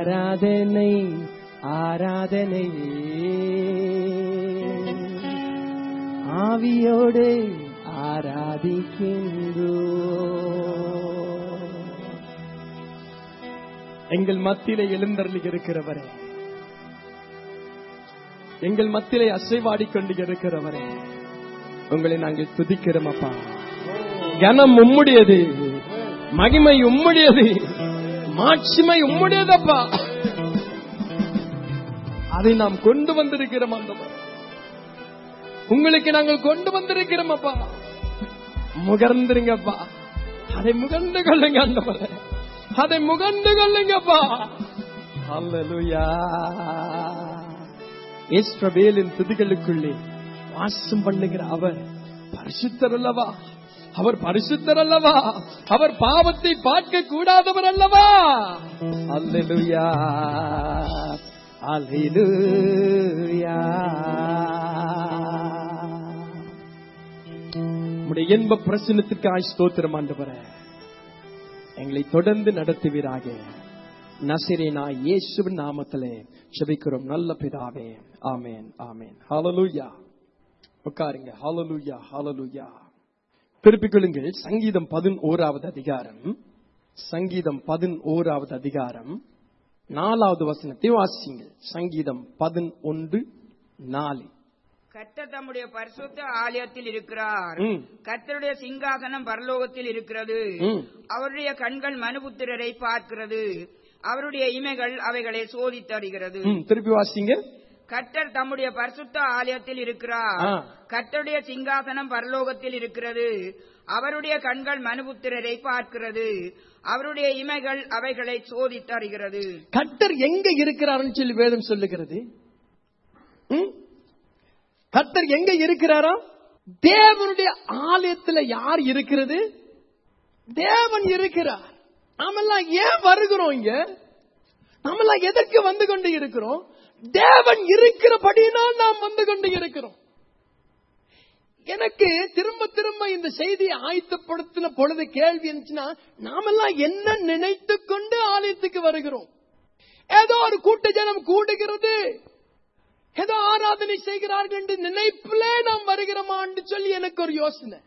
ஆராதனை ஆராதனை ஆவியோடு ஆராதிக்கின்றோ எங்கள் மத்தியிலே எழுந்தருளி இருக்கிறவரே எங்கள் மத்தியிலே அசைவாடி கொண்டு இருக்கிறவரே உங்களை நாங்கள் துதிக்கிறோம் அப்பா கனம் உம்முடையது மகிமை உம்முடையது மாட்சிமை உம்முடையதப்பா அதை நாம் கொண்டு வந்திருக்கிறோம் அந்த உங்களுக்கு நாங்கள் கொண்டு வந்திருக்கிறோம் அப்பா முகர்ந்துருங்கப்பா அதை முகர்ந்து கொள்ளுங்க ஆண்டவரே அதை முகர்ந்து கொள்ளுங்கப்பா அல்லேலூயா இஸ்ரவேலின் துதிகளுக்குள்ளே வாசம் பண்ணுகிற அவர் பரிசுத்தர் அல்லவா அவர் பரிசுத்தர் அல்லவா அவர் பாவத்தை பார்க்க கூடாதவர் அல்லவா அல்லேலூயா அல்லேலூயா உம்முடைய இன்ப பிரசனத்துக்காய் ஸ்தோத்திரம் ஆண்டவரே எங்களை தொடர்ந்து நடத்துவீராக நசிரேனா இயேசுவின் நாமத்திலே செபிக்கிறோம் நல்ல பிதாவே ஆமேன் ஆமேன் ஹalleluya உட்காருங்க ஹalleluya ஹalleluya திருப்பிக் கொள்ளுங்கள் சங்கீதம் பதினோராவது அதிகாரம் சங்கீதம் பதினோராவது அதிகாரம் நாலாவது வசனத்தை வாசிங்கள் சங்கீதம் பதினொன்று நாலு கர்த்தர் தம்முடைய பரிசுத்த ஆலயத்தில் இருக்கிறார் ம். கர்த்தருடைய சிங்காசனம் பரலோகத்தில் இருக்கிறது ம். அவருடைய கண்கள் மனுபுத்திரரை பார்க்கிறது அவருடைய இமைகள் அவைகளை சோதித்தறிகிறது ம், திருப்பி வாசிங்க கர்த்தர் தம்முடைய பரிசுத்த ஆலயத்தில் இருக்கிறார் ஆ. கர்த்தருடைய சிங்காசனம் பரலோகத்தில் இருக்கிறது அவருடைய கண்கள் மனுபுத்திரரை பார்க்கிறது அவருடைய இமைகள் அவைகளை சோதித்தறிகிறது கர்த்தர் எங்க இருக்கிறாருன்னு சொல்லி வேதம் சொல்லுகிறது ம்? கர்த்தர் எங்க இருக்கிறாரா தேவனுடைய ஆலயத்துல யார் இருக்கிறது தேவன் இருக்கிறார் நாமெல்லாம் ஏன் வருகிறோம் இங்க நாமெல்லாம் எதற்கு வந்து கொண்டு இருக்கிறோம் தேவன் இருக்கிறபடினால் நாம் வந்து கொண்டு இருக்கிறோம் எனக்கு திரும்ப திரும்ப இந்த செய்தியை ஆயத்தப்படுத்தின பொழுது கேள்வி இருந்துச்சுன்னா நாமெல்லாம் என்ன நினைத்து கொண்டு ஆலயத்துக்கு வருகிறோம் ஏதோ ஒரு கூட்ட ஜனம் கூடுகிறது ஏதோ ஆராதனை செய்கிறார்கள் என்று நினைப்பிலே நாம் வருகிறோமா என்று சொல்லி எனக்கு ஒரு யோசனை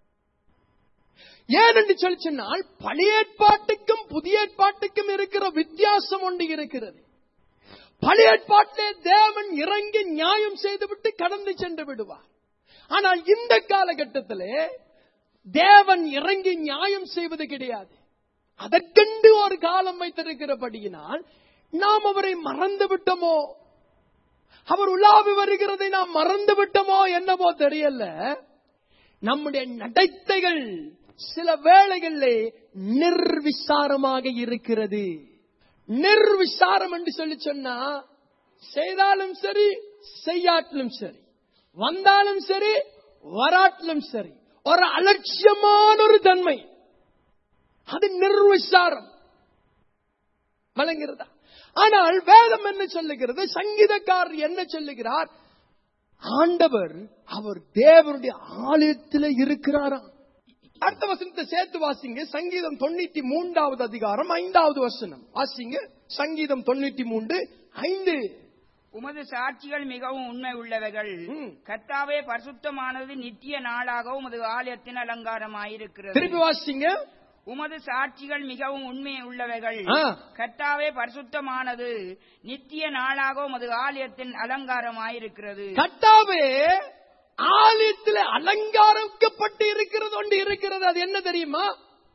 ஏன் என்று சொல்லி சொன்னால் பழைய ஏற்பாட்டுக்கும் புதிய ஏற்பாட்டுக்கும் இருக்கிற வித்தியாசம் ஒன்று இருக்கிறது பழைய ஏற்பாட்டிலே தேவன் இறங்கி நியாயம் செய்துவிட்டு கடந்து சென்று விடுவார் ஆனால் இந்த காலகட்டத்திலே தேவன் இறங்கி நியாயம் செய்வது கிடையாது அதற்கென்று ஒரு காலம் வைத்திருக்கிறபடியினால் நாம் அவரை மறந்து விட்டோமோ அவர் உலாவி வருகிறதை நாம் மறந்து விட்டோமோ என்னவோ தெரியல நம்முடைய நடத்தைகள் சில வேளைகளிலே நிர்விசாரமாக இருக்கிறது நிர்விசாரம் என்று சொல்லி சொன்னா செய்தாலும் சரி செய்யாட்டிலும் சரி வந்தாலும் சரி வராட்டிலும் சரி ஒரு அலட்சியமான ஒரு தன்மை அது நிர்விசாரம் வழங்குகிறதா ஆனால் வேதம் என்ன சொல்லுகிறது சங்கீதக்காரர் என்ன சொல்லுகிறார் ஆண்டவர் அவர் தேவனுடைய ஆலயத்தில் இருக்கிறாராம் அடுத்த வசனத்தை சேர்த்து வாசிங்க சங்கீதம் தொண்ணூத்தி மூன்றாவது அதிகாரம் ஐந்தாவது வசனம் வாசிங்க சங்கீதம் தொண்ணூத்தி மூன்று ஐந்து உமது சாட்சிகள் மிகவும் உண்மை உள்ளவைகள் ம். கர்த்தாவே பரிசுத்தமானது நித்திய நாளாக உமது ஆலயத்தின் அலங்காரமாயிருக்கிறது திருப்பி வாசிங்க உமது சாட்சிகள் மிகவும் உண்மை உள்ளவைகள் ஆ. கர்த்தாவே பரிசுத்தமானது நித்திய நாளாக உமது ஆலயத்தின் அலங்காரமாயிருக்கிறது கட்டாவே ஆலயத்தில் அலங்காரிக்கப்பட்டு இருக்கிறது ஒன்று இருக்கிறது அது என்ன தெரியுமா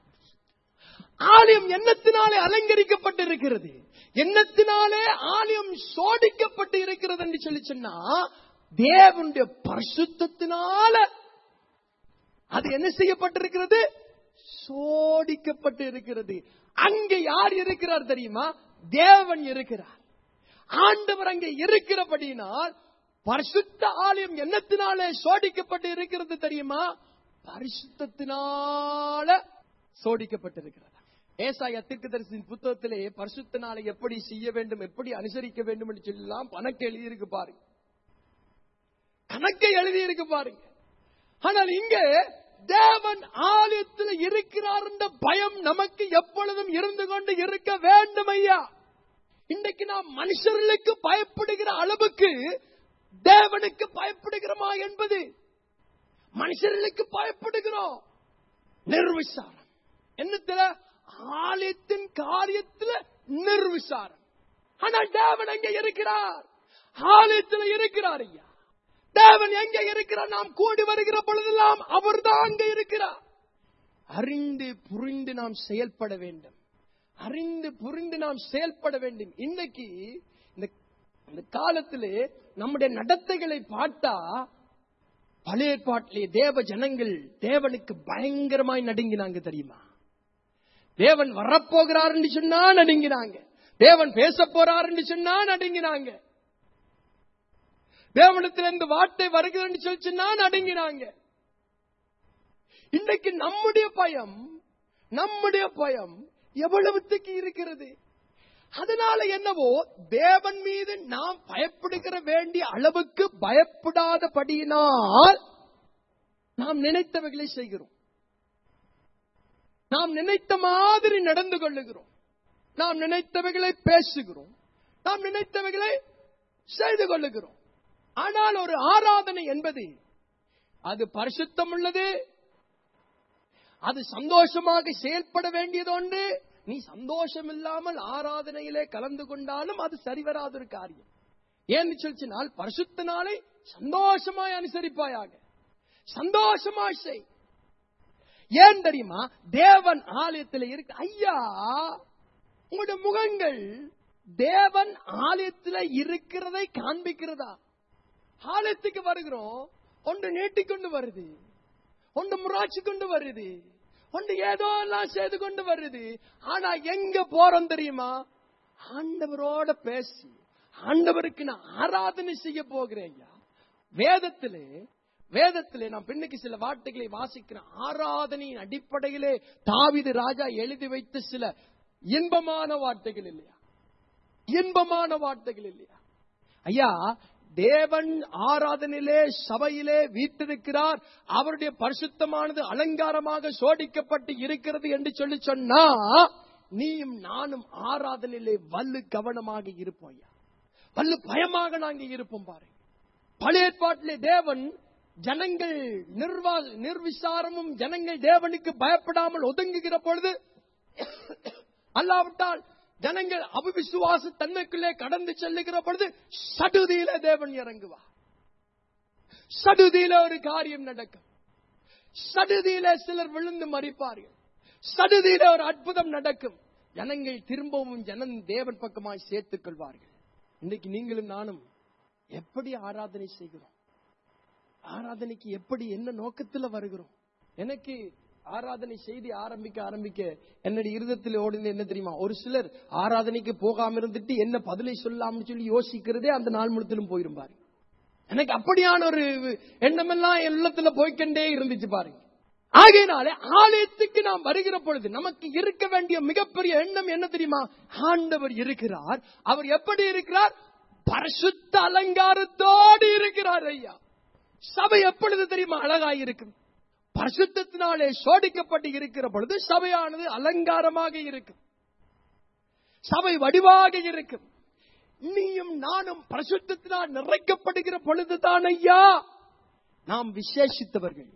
ஆலயம் எண்ணத்தினாலே அலங்கரிக்கப்பட்டு இருக்கிறது எண்ணத்தினாலே ஆலயம் சோடிக்கப்பட்டு இருக்கிறது என்று சொல்லி சொன்னா தேவனுடைய பரிசுத்தத்தினால அது என்ன செய்யப்பட்டிருக்கிறது சோடிக்கப்பட்டு இருக்கிறது அங்கே யார் இருக்கிறார் தெரியுமா தேவன் இருக்கிறார் ஆண்டவர் அங்கே இருக்கிறபடியினால் பரிசுத்த ஆலயம் எண்ணத்தினாலே சோடிக்கப்பட்டு இருக்கிறது தெரியுமா பரிசுத்தத்தினால சோடிக்கப்பட்டிருக்கிறது ஏசாயா தீர்க்கதரிசியின் புத்தகத்திலே பரிசுத்தனாலே எப்படி செய்ய வேண்டும் எப்படி அனுசரிக்க வேண்டும் என்று சொல்லலாம் கணக்கு எழுதியிருக்கு பாருங்க கணக்கை எழுதியிருக்கு பாருங்க ஆனால் இங்க தேவன் ஆலயத்தில் இருக்கிறார் என்ற பயம் நமக்கு எப்பொழுதும் இருந்து கொண்டு இருக்க வேண்டும் ஐயா இன்றைக்கு நாம் மனுஷர்களுக்கு பயப்படுகிற அளவுக்கு தேவனுக்கு பயப்படுகிறோமா என்பது மனுஷர்களுக்கு பயப்படுகிறோம் நிர்விசாரம் என்னத்துல ஆலயத்தின் காரியத்துல நிர்விசாரம் ஆனால் தேவன் எங்க இருக்கிறார் ஆலயத்தில் இருக்கிறார் ஐயா தேவன் எங்க இருக்கிறார் நாம் கூடி வருகிற பொழுதெல்லாம் அவர்தான் அங்க இருக்கிறார் அறிந்து புரிந்து நாம் செயல்பட வேண்டும் அறிந்து புரிந்து நாம் செயல்பட வேண்டும் இன்னைக்கு இந்த இந்த காலத்திலே நம்முடைய நடத்தைகளை பார்த்தா பழைய ஏற்பாட்டிலே தேவ ஜனங்கள் தேவனுக்கு பயங்கரமாய் நடுங்கினாங்க தெரியுமா தேவன் வரப்போகிறார் என்று சொன்னா நடுங்கினாங்க தேவன் பேச போறார் என்று சொன்னா நடுங்கினாங்க தேவனத்திலிருந்து வார்த்தை வருகிறது என்று சொல்லி சொன்னா நடுங்கினாங்க இன்னைக்கு நம்முடைய பயம் நம்முடைய பயம் எவ்வளவுத்துக்கு இருக்கிறது அதனால என்னவோ தேவன் மீது நாம் பயப்படுகிற வேண்டிய அளவுக்கு பயப்படாதபடியினால் நாம் நினைத்தவைகளை செய்கிறோம் நாம் நினைத்த மாதிரி நடந்து கொள்ளுகிறோம் நாம் நினைத்தவைகளை பேசுகிறோம் நாம் நினைத்தவைகளை செய்து கொள்ளுகிறோம் ஆனால் ஒரு ஆராதனை என்பது அது பரிசுத்தம் உள்ளது அது சந்தோஷமாக செயல்பட வேண்டியது ஒன்று நீ சந்தோஷம் இல்லாமல் ஆராதனையிலே கலந்து கொண்டாலும் அது சரிவராத ஒரு காரியம் ஏன்னு சொல்லிச்சினால் பரிசுத்த நாளை சந்தோஷமாய் அனுசரிப்பாயாக சந்தோஷமாய் செய் ஏன் தெரியுமா தேவன் ஆலயத்தில் இருக்கு ஐயா உங்களுடைய முகங்கள் தேவன் ஆலயத்தில் இருக்கிறதை காண்பிக்கிறதா ஆலயத்துக்கு வருகிறோம் ஒன்று நீட்டிக்கொண்டு வருது ஒன்று முறாச்சு கொண்டு வருது ஒன்று ஏதோ எல்லாம் செய்து கொண்டு வருது ஆனா எங்க போறோம் தெரியுமா ஆண்டவரோட பேசி ஆண்டவருக்கு நான் ஆராதனை செய்ய போகிறேன் ஐயா வேதத்திலே வேதத்திலே நான் பின்னுக்கு சில வார்த்தைகளை வாசிக்கிறேன் ஆராதனையின் அடிப்படையிலே தாவிது ராஜா எழுதி வைத்த சில இன்பமான வார்த்தைகள் இல்லையா இன்பமான வார்த்தைகள் இல்லையா ஐயா தேவன் ஆராதனிலே சபையிலே வீட்டிருக்கிறார் அவருடைய பரிசுத்தமானது அலங்காரமாக சோடிக்கப்பட்டு இருக்கிறது என்று சொல்லி சொன்னா நீயும் நானும் ஆராதனிலே வல்லு கவனமாக இருப்போம் ஐயா வல்லு பயமாக நாங்க இருப்போம் பாருங்க பழைய ஏற்பாட்டிலே தேவன் ஜனங்கள் நிர்வா நிர்விசாரமும் ஜனங்கள் தேவனுக்கு பயப்படாமல் ஒதுங்குகிற பொழுது அல்லாவிட்டால் ஜனங்கள் அவிசுவாச தன்மைக்குள்ளே கடந்து செல்லுகிற பொழுது சடுதியில தேவன் இறங்குவார் சடுதியில ஒரு காரியம் நடக்கும் சடுதியில சிலர் விழுந்து மறிப்பார்கள் சடுதியில ஒரு அற்புதம் நடக்கும் ஜனங்கள் திரும்பவும் ஜனன் தேவன் பக்கமாய் சேர்த்துக் கொள்வார்கள் இன்னைக்கு நீங்களும் நானும் எப்படி ஆராதனை செய்கிறோம் ஆராதனைக்கு எப்படி என்ன நோக்கத்துல வருகிறோம் எனக்கு ஆராதனை செய்தி ஆரம்பிக்க ஆரம்பிக்க என்னுடைய இருதத்தில் ஓடுது என்ன தெரியுமா ஒரு சிலர் ஆராதனைக்கு போகாம இருந்துட்டு என்ன பதிலை சொல்லலாம்னு சொல்லி யோசிக்கிறதே அந்த நாள் முழுத்திலும் போயிரும் பாருங்க எனக்கு அப்படியான ஒரு எண்ணமெல்லாம் என் உள்ளத்துல போய்க்கண்டே இருந்துச்சு பாருங்க ஆகையினாலே ஆலயத்துக்கு நாம் வருகிற பொழுது நமக்கு இருக்க வேண்டிய மிகப்பெரிய எண்ணம் என்ன தெரியுமா ஆண்டவர் இருக்கிறார் அவர் எப்படி இருக்கிறார் பரிசுத்த அலங்காரத்தோடு இருக்கிறார் ஐயா சபை எப்பொழுது தெரியுமா அழகாயிருக்கும் பரிசுத்தினாலே சோடிக்கப்பட்டு இருக்கிற பொழுது சபையானது அலங்காரமாக இருக்கும் சபை வடிவாக இருக்கும் நீயும் நானும் பரிசுத்தினால் நிறைக்கப்படுகிற பொழுதுதான் ஐயா நாம் விசேஷித்தவர்கள்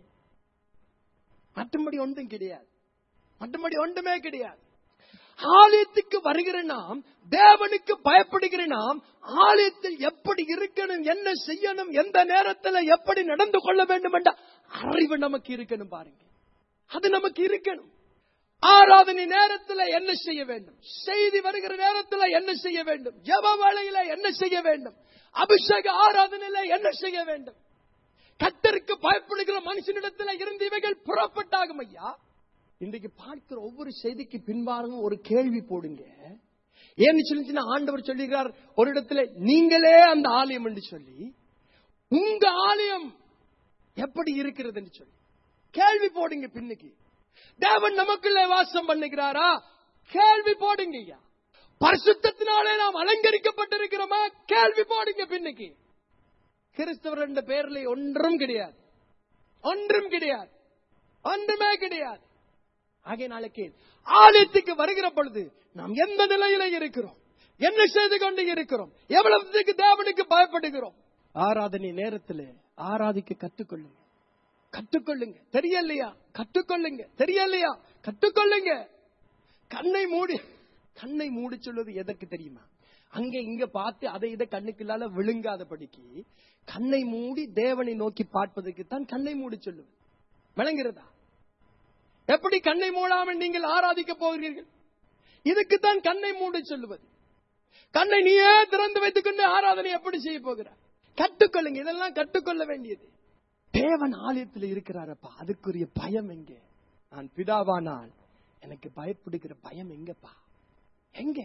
மற்றபடி ஒன்றும் கிடையாது மற்றபடி ஒன்றுமே கிடையாது ஆலயத்துக்கு வருகிற நாம் தேவனுக்கு பயப்படுகிற நாம் ஆலயத்தில் எப்படி இருக்கணும் என்ன செய்யணும் எந்த நேரத்தில் எப்படி நடந்து கொள்ள வேண்டும் என்ற அறிவு நமக்கு இருக்கணும் பாருங்க அது நமக்கு இருக்கணும் ஆராதனை நேரத்தில் என்ன செய்ய வேண்டும் செய்தி வருகிற நேரத்தில் என்ன செய்ய வேண்டும் ஜப வேளையில என்ன செய்ய வேண்டும் அபிஷேக ஆராதனையில என்ன செய்ய வேண்டும் கத்தருக்கு பயப்படுகிற மனுஷனிடத்தில் இருந்து இவைகள் புறப்பட்டாகும் ஐயா இன்றைக்கு பார்க்கிற ஒவ்வொரு செய்திக்கு பின்பாரும் ஒரு கேள்வி போடுங்க ஏன்னு சொல்லிச்சுன்னா ஆண்டவர் சொல்லுகிறார் ஒரு இடத்துல நீங்களே அந்த ஆலயம் என்று சொல்லி உங்க ஆலயம் எப்படி இருக்கிறது என்று சொல்லி கேள்வி போடுங்க பின்னுக்கு தேவன் நமக்குள்ளே வாசம் பண்ணுகிறாரா கேள்வி போடுங்க ஐயா பரிசுத்தினாலே நாம் அலங்கரிக்கப்பட்டிருக்கிறோமா கேள்வி போடுங்க பின்னுக்கு கிறிஸ்தவர் என்ற பெயர்ல ஒன்றும் கிடையாது ஒன்றும் கிடையாது ஒன்றுமே கிடையாது ஆகைய நாளைக்கு ஆலயத்துக்கு வருகிற பொழுது நாம் எந்த நிலையில இருக்கிறோம் என்ன செய்து கொண்டு இருக்கிறோம் எவ்வளவுக்கு தேவனுக்கு பயப்படுகிறோம் ஆராதனை நேரத்தில் ஆராதிக்க கற்றுக்கொள்ளுங்க கற்றுக்கொள்ளுங்க தெரியலையா கற்றுக்கொள்ளுங்க தெரியலையா கற்றுக்கொள்ளுங்க கண்ணை மூடி கண்ணை மூடி சொல்வது எதற்கு தெரியுமா அங்க இங்க பார்த்து அதை இதை கண்ணுக்குள்ளால விழுங்காதபடிக்கு கண்ணை மூடி தேவனை நோக்கி பார்ப்பதற்கு தான் கண்ணை மூடி சொல்லுவது விளங்குறதா எப்படி கண்ணை மூடாமல் நீங்கள் ஆராதிக்க போகிறீர்கள் இதுக்கு தான் கண்ணை மூடி சொல்லுவது கண்ணை நீயே திறந்து வைத்துக் கொண்டு ஆராதனை எப்படி செய்ய போகிறார் கற்றுக்கொள்ளுங்க இதெல்லாம் கற்றுக்கொள்ள வேண்டியது தேவன் ஆலயத்தில் இருக்கிறாரப்பா அதுக்குரிய பயம் எங்கே நான் பிதாவானால் எனக்கு பயப்படுகிற பயம் எங்கப்பா எங்க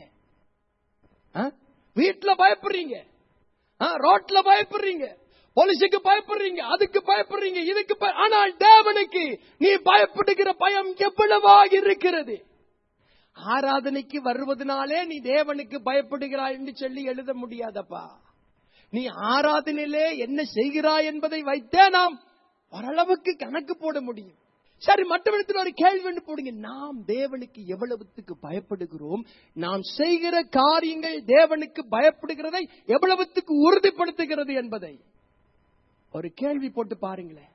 ஆ? வீட்டுல பயப்படுறீங்க ஆ, ரோட்ல பயப்படுறீங்க போலீஸுக்கு பயப்படுறீங்க அதுக்கு பயப்படுறீங்க இதுக்கு பய- ஆனால் தேவனுக்கு நீ பயப்படுகிற பயம் எவ்வளவா இருக்கிறது ஆராதனைக்கு வருவதனாலே நீ தேவனுக்கு பயப்படுகிறாய் என்று சொல்லி எழுத முடியாதப்பா நீ ஆராதனையிலே என்ன செய்கிறாய் என்பதை வைத்தே நாம் ஓரளவுக்கு கணக்கு போட முடியும் சரி மற்றவர்களுக்கு ஒரு கேள்வி ஒன்று போடுங்க நாம் தேவனுக்கு எவ்வளவுத்துக்கு பயப்படுகிறோம் நாம் செய்கிற காரியங்கள் தேவனுக்கு பயப்படுகிறதை எவ்வளவுத்துக்கு உறுதிப்படுத்துகிறது என்பதை ஒரு கேள்வி போட்டு பாருங்களேன்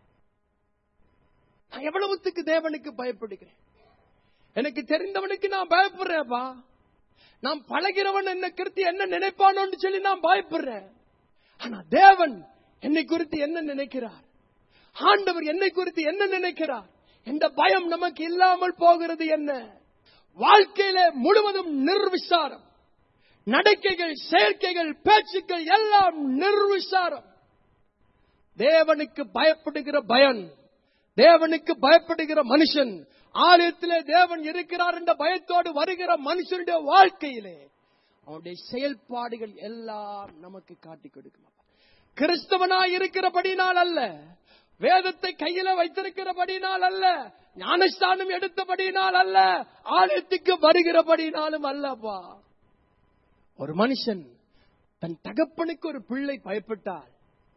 நான் எவ்வளவுத்துக்கு தேவனுக்கு பயப்படுகிறேன் எனக்கு தெரிந்தவனுக்கு நான் பயப்படுறேன்ப்பா நான் பழகிறவன் என்ன குறித்து என்ன நினைப்பானோன்னு சொல்லி நான் பயப்படுறேன் ஆனா தேவன் என்னை குறித்து என்ன நினைக்கிறார் ஆண்டவர் என்னை குறித்து என்ன நினைக்கிறார் என்ற பயம் நமக்கு இல்லாமல் போகிறது என்ன வாழ்க்கையில முழுவதும் நிர்விசாரம் நடக்கைகள் செயற்கைகள் பேச்சுக்கள் எல்லாம் நிர்விசாரம் தேவனுக்கு பயப்படுகிற பயன் தேவனுக்கு பயப்படுகிற மனுஷன் ஆலயத்திலே தேவன் இருக்கிறார் என்ற பயத்தோடு வருகிற மனுஷனுடைய வாழ்க்கையிலே அவனுடைய செயல்பாடுகள் எல்லாம் நமக்கு காட்டிக் கொடுக்கும் கிறிஸ்தவனாய் இருக்கிறபடினால் அல்ல வேதத்தை கையில வைத்திருக்கிறபடினால் அல்ல ஞானஸ்தானம் எடுத்தபடினால் அல்ல ஆலயத்துக்கு வருகிறபடினாலும் அல்லப்பா ஒரு மனுஷன் தன் தகப்பனுக்கு ஒரு பிள்ளை பயப்பட்டால்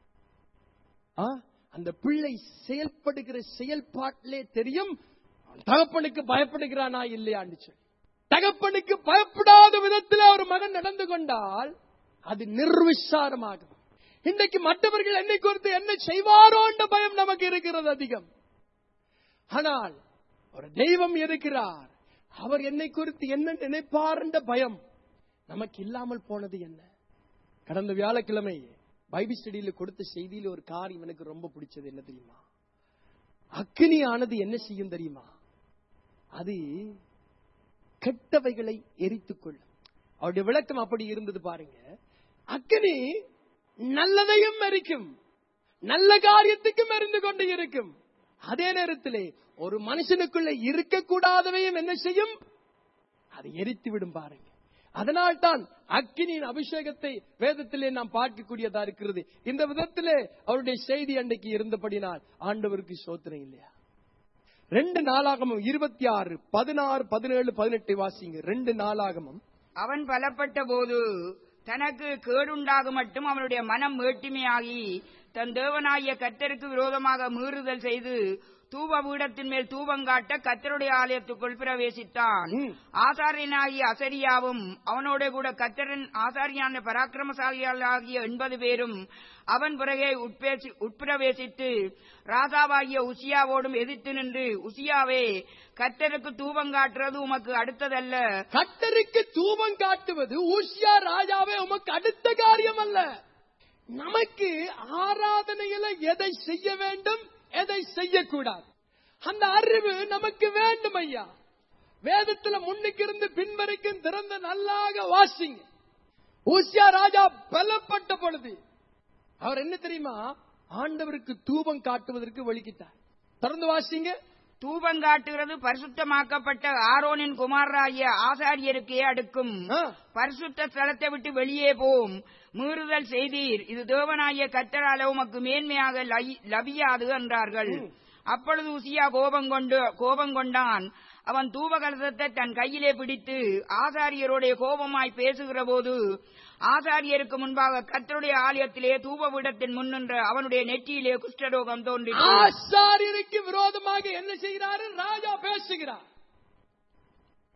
ஆ, அந்த பிள்ளை செயல்படுகிற செயல்பாட்டிலே தெரியும் அவன் தகப்பனுக்கு பயப்படுகிறானா இல்லையான்னு சொல்லி தகப்பனுக்கு பயப்படாத விதத்தில் ஒரு மகன் நடந்து கொண்டால் அது நிர்விசாரமாகும் இன்றைக்கு மற்றவர்கள் என்னை குறித்து என்ன செய்வாரோ என்ற பயம் நமக்கு இருக்கிறது அதிகம் ஆனால் ஒரு தெய்வம் இருக்கிறார் அவர் என்னை குறித்து என்ன நினைப்பார் என்ற பயம் நமக்கு இல்லாமல் போனது என்ன கடந்த வியாழக்கிழமை பைபிள் ஸ்டடியில கொடுத்த செய்தியில ஒரு காரியம் எனக்கு ரொம்ப பிடிச்சது என்ன தெரியுமா அக்னி ஆனது என்ன செய்யும் தெரியுமா அது கெட்டவைகளை எரித்துக் கொள்ளும் அவருடைய விளக்கம் அப்படி இருந்தது பாருங்க அக்னி நல்லதையும் எரிக்கும் நல்ல காரியத்துக்கும் எரிந்து கொண்டு இருக்கும் அதே நேரத்திலே ஒரு மனுஷனுக்குள்ள இருக்கக்கூடாதவையும் என்ன செய்யும் அதை எரித்து விடும் பாருங்க அதனால் தான் அக்கினியின் அபிஷேகத்தை வேதத்திலே நாம் பார்க்கக்கூடியதா இருக்கிறது இந்த விதத்திலே அவருடைய செய்தி அன்றைக்கு இருந்தபடினால் ஆண்டவருக்கு சோதனை இல்லையா ரெண்டு நாளாகமும் இருபத்தி ஆறு பதினாறு பதினேழு பதினெட்டு வாசிங்க ரெண்டு நாளாகமும் அவன் பலப்பட்ட போது தனக்கு கேடுண்டாக மட்டும் அவனுடைய மனம் மேட்டிமையாகி தன் தேவனாகிய கர்த்தருக்கு விரோதமாக மீறுதல் செய்து தூப பீடத்தின் மேல் தூபங்காட்ட கர்த்தருடைய ஆலயத்துக்குள் பிரவேசித்தான் ம். ஆசாரியனாகிய அசரியாவும் அவனோட கூட கர்த்தரின் ஆசாரியான பராக்கிரமசாலியாகிய எண்பது பேரும் அவன் பிறகே உட்பேசி- உட்பிரவேசித்து ராஜாவாகிய உசியாவோடும் எதிர்த்து நின்று உசியாவே கர்த்தருக்கு தூபங்காட்டுறது உமக்கு அடுத்ததல்ல கட்டருக்கு தூபம் காட்டுவது ஊசியா ராஜாவே உமக்கு அடுத்த காரியம் அல்ல நமக்கு ஆராதனையில எதை செய்ய வேண்டும் எதை செய்யக்கூடாது அந்த அறிவு நமக்கு வேண்டும் ஐயா வேதத்துல முன்னுக்கு இருந்து பின்வரைக்கும் திறந்த நல்லாக வாசிங்க ஊசியா ராஜா பலப்பட்ட பொழுது அவர் என்ன தெரியுமா ஆண்டவருக்கு தூபம் காட்டுவதற்கு வலிக்கிட்டார் திறந்து வாசிங்க தூபங்காட்டுகிறது பரிசுத்தமாக்கப்பட்ட ஆரோனின் குமாரராகிய ஆசாரியருக்கே அடுக்கும் ஆ. பரிசுத்த ஸ்தலத்தை விட்டு வெளியே போம் மீறுதல் செய்தீர் இது தேவனாகிய கத்தரால உமக்கு மேன்மையாக லை- லபியாது என்றார்கள் அப்பொழுது உசியா கோபம் கொண்டு கோபம் கொண்டான் அவன் தூபகலசத்தை தன் கையிலே பிடித்து ஆசாரியருடைய கோபமாய் பேசுகிற போது ஆசாரியருக்கு முன்பாக கர்த்தருடைய ஆலயத்திலே தூபவிடத்தின் முன்னின்ற அவனுடைய நெற்றியிலே குஷ்டரோகம் தோன்றிற்று ஆசாரியருக்கு விரோதமாக என்ன செய்கிறாரு ராஜா பேசுகிறார்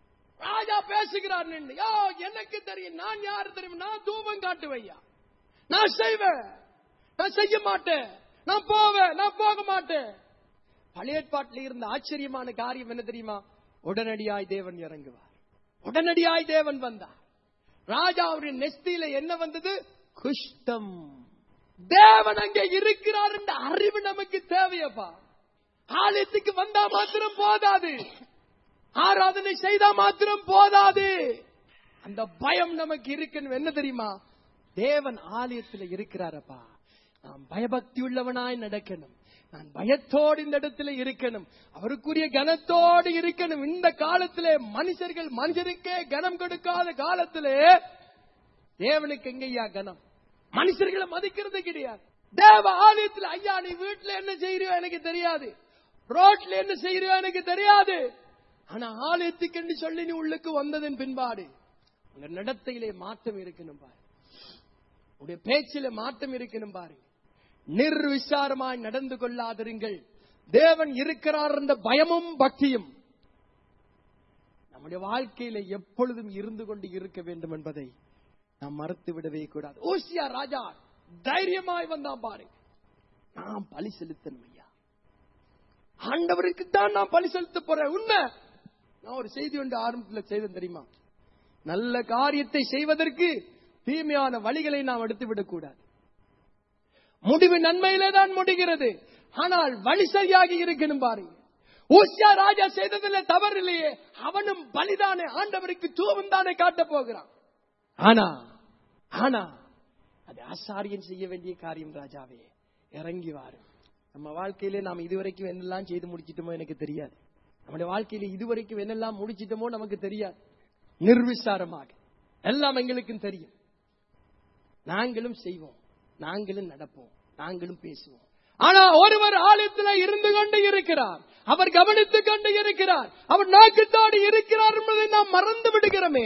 ராஜா பேசுகிறார் நின்று யோ எனக்கு தெரியும் நான் யாரு தெரியும் நான் தூபம் காட்டுவையா நான் செய்வேன் நான் செய்ய மாட்டேன் நான் போவேன் நான் போக மாட்டேன் பழைய ஏற்பாட்டில் இருந்த ஆச்சரியமான காரியம் என்ன தெரியுமா உடனடியாய் தேவன் இறங்குவார் உடனடியாய் தேவன் வந்தார் ராஜா அவருடைய நெஸ்தியில என்ன வந்தது குஷ்டம் தேவன் அங்கே இருக்கிறார் என்ற அறிவு நமக்கு தேவையப்பா ஆலயத்துக்கு வந்தா மாத்திரம் போதாது ஆராதனை செய்தா மாத்திரம் போதாது அந்த பயம் நமக்கு இருக்கணும் என்ன தெரியுமா தேவன் ஆலயத்தில் இருக்கிறாரப்பா நாம் பயபக்தி உள்ளவனாய் நடக்கணும் நான் பயத்தோடு இந்த இடத்துல இருக்கணும் அவருக்குரிய கனத்தோடு இருக்கணும் இந்த காலத்திலே மனுஷர்கள் மனுஷருக்கே கனம் கொடுக்காத காலத்திலே தேவனுக்கு எங்கய்யா கனம் மனுஷர்களை மதிக்கிறது கிடையாது தேவ ஆலயத்தில் ஐயா நீ வீட்டுல என்ன செய்யறியோ எனக்கு தெரியாது ரோட்ல என்ன செய்யறியோ எனக்கு தெரியாது ஆனா ஆலயத்துக்கு என்று சொல்லி நீ உள்ளுக்கு வந்ததன் பின்பாடு உங்க நடத்தையிலே மாற்றம் இருக்கணும் பாரு உடைய பேச்சில மாற்றம் இருக்கணும் பாரு நிர்விசாரமாய் நடந்து கொள்ளாதிருங்கள் தேவன் இருக்கிறார் என்ற பயமும் பக்தியும் நம்முடைய வாழ்க்கையில எப்பொழுதும் இருந்து கொண்டு இருக்க வேண்டும் என்பதை நாம் மறுத்து விடவே கூடாது ஓசியா ராஜா தைரியமாய் வந்தான் பாரு நான் பலி செலுத்தணும் ஐயா ஆண்டவருக்கு தான் நான் பலி செலுத்த போறேன் உண்மை நான் ஒரு செய்தி ஒன்று ஆரம்பத்தில் செய்தேன் தெரியுமா நல்ல காரியத்தை செய்வதற்கு தீமையான வழிகளை நாம் எடுத்து விடக்கூடாது முடிவு நன்மையிலே தான் முடிகிறது ஆனால் வழி சரியாக இருக்கணும் பாருங்க ஊசியா ராஜா செய்ததில் தவறு இல்லையே அவனும் பலிதானே ஆண்டவருக்கு தூவம் தானே காட்ட போகிறான் ஆனா ஆனா அது ஆசாரியன் செய்ய வேண்டிய காரியம் ராஜாவே இறங்கி வாரு நம்ம வாழ்க்கையிலே நாம் இதுவரைக்கும் என்னெல்லாம் செய்து முடிச்சிட்டோமோ எனக்கு தெரியாது நம்முடைய வாழ்க்கையில இதுவரைக்கும் என்னெல்லாம் முடிச்சிட்டோமோ நமக்கு தெரியாது நிர்விசாரமாக எல்லாம் எங்களுக்கும் தெரியும் நாங்களும் செய்வோம் நாங்களும் நடப்போம் நாங்களும் பேசுவோம் ஆனா ஒருவர் ஆலயத்தில் இருந்து கொண்டு இருக்கிறார் அவர் கவனித்துக் கொண்டு இருக்கிறார் அவர் நாக்குத்தாடி இருக்கிறார் என்பதை நாம் மறந்து விடுகிறோமே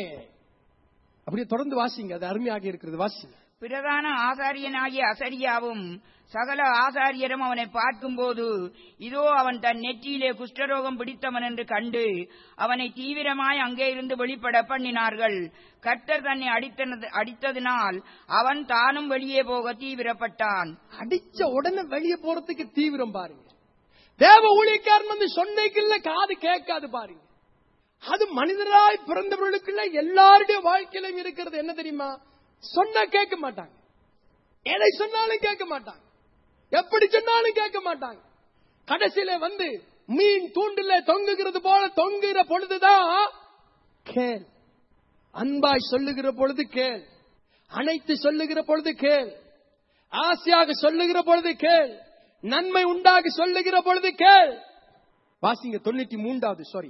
அப்படியே தொடர்ந்து வாசிங்க அது அருமையாக இருக்கிறது வாசிங்க பிரதான ஆசாரியனாகிய அசரியாவும் சகல ஆசாரியரும் அவனை பார்க்கும்போது இதோ அவன் தன் நெற்றியிலே குஷ்டரோகம் பிடித்தவன் என்று கண்டு அவனை தீவிரமாய் அங்கே இருந்து வெளிப்பட பண்ணினார்கள் கர்த்தர் தன்னை அடித்தனது அடித்ததினால் அவன் தானும் வெளியே போக தீவிரப்பட்டான் அடிச்ச உடனே வெளியே போறதுக்கு தீவிரம் பாருங்க தேவ ஊழியக்காரன் வந்து சொன்னைக்குள்ள காது கேட்காது பாருங்க அது மனிதராய் பிறந்தவர்களுக்குள்ள எல்லாருடைய வாழ்க்கையிலும் இருக்கிறது என்ன தெரியுமா சொன்னா கேட்க மாட்டாங்க எதை சொன்னாலும் கேட்க மாட்டாங்க எப்படி சொன்னாலும் கேட்க மாட்டாங்க கடைசியில வந்து மீன் தூண்டில தொங்குகிறது போல தொங்குகிற பொழுதுதான் கேள் அன்பாய் சொல்லுகிற பொழுது கேள் அனைத்து சொல்லுகிற பொழுது கேள் ஆசையாக சொல்லுகிற பொழுது கேள் நன்மை உண்டாக சொல்லுகிற பொழுது கேள் வாசிங்க தொண்ணூத்தி மூன்றாவது சாரி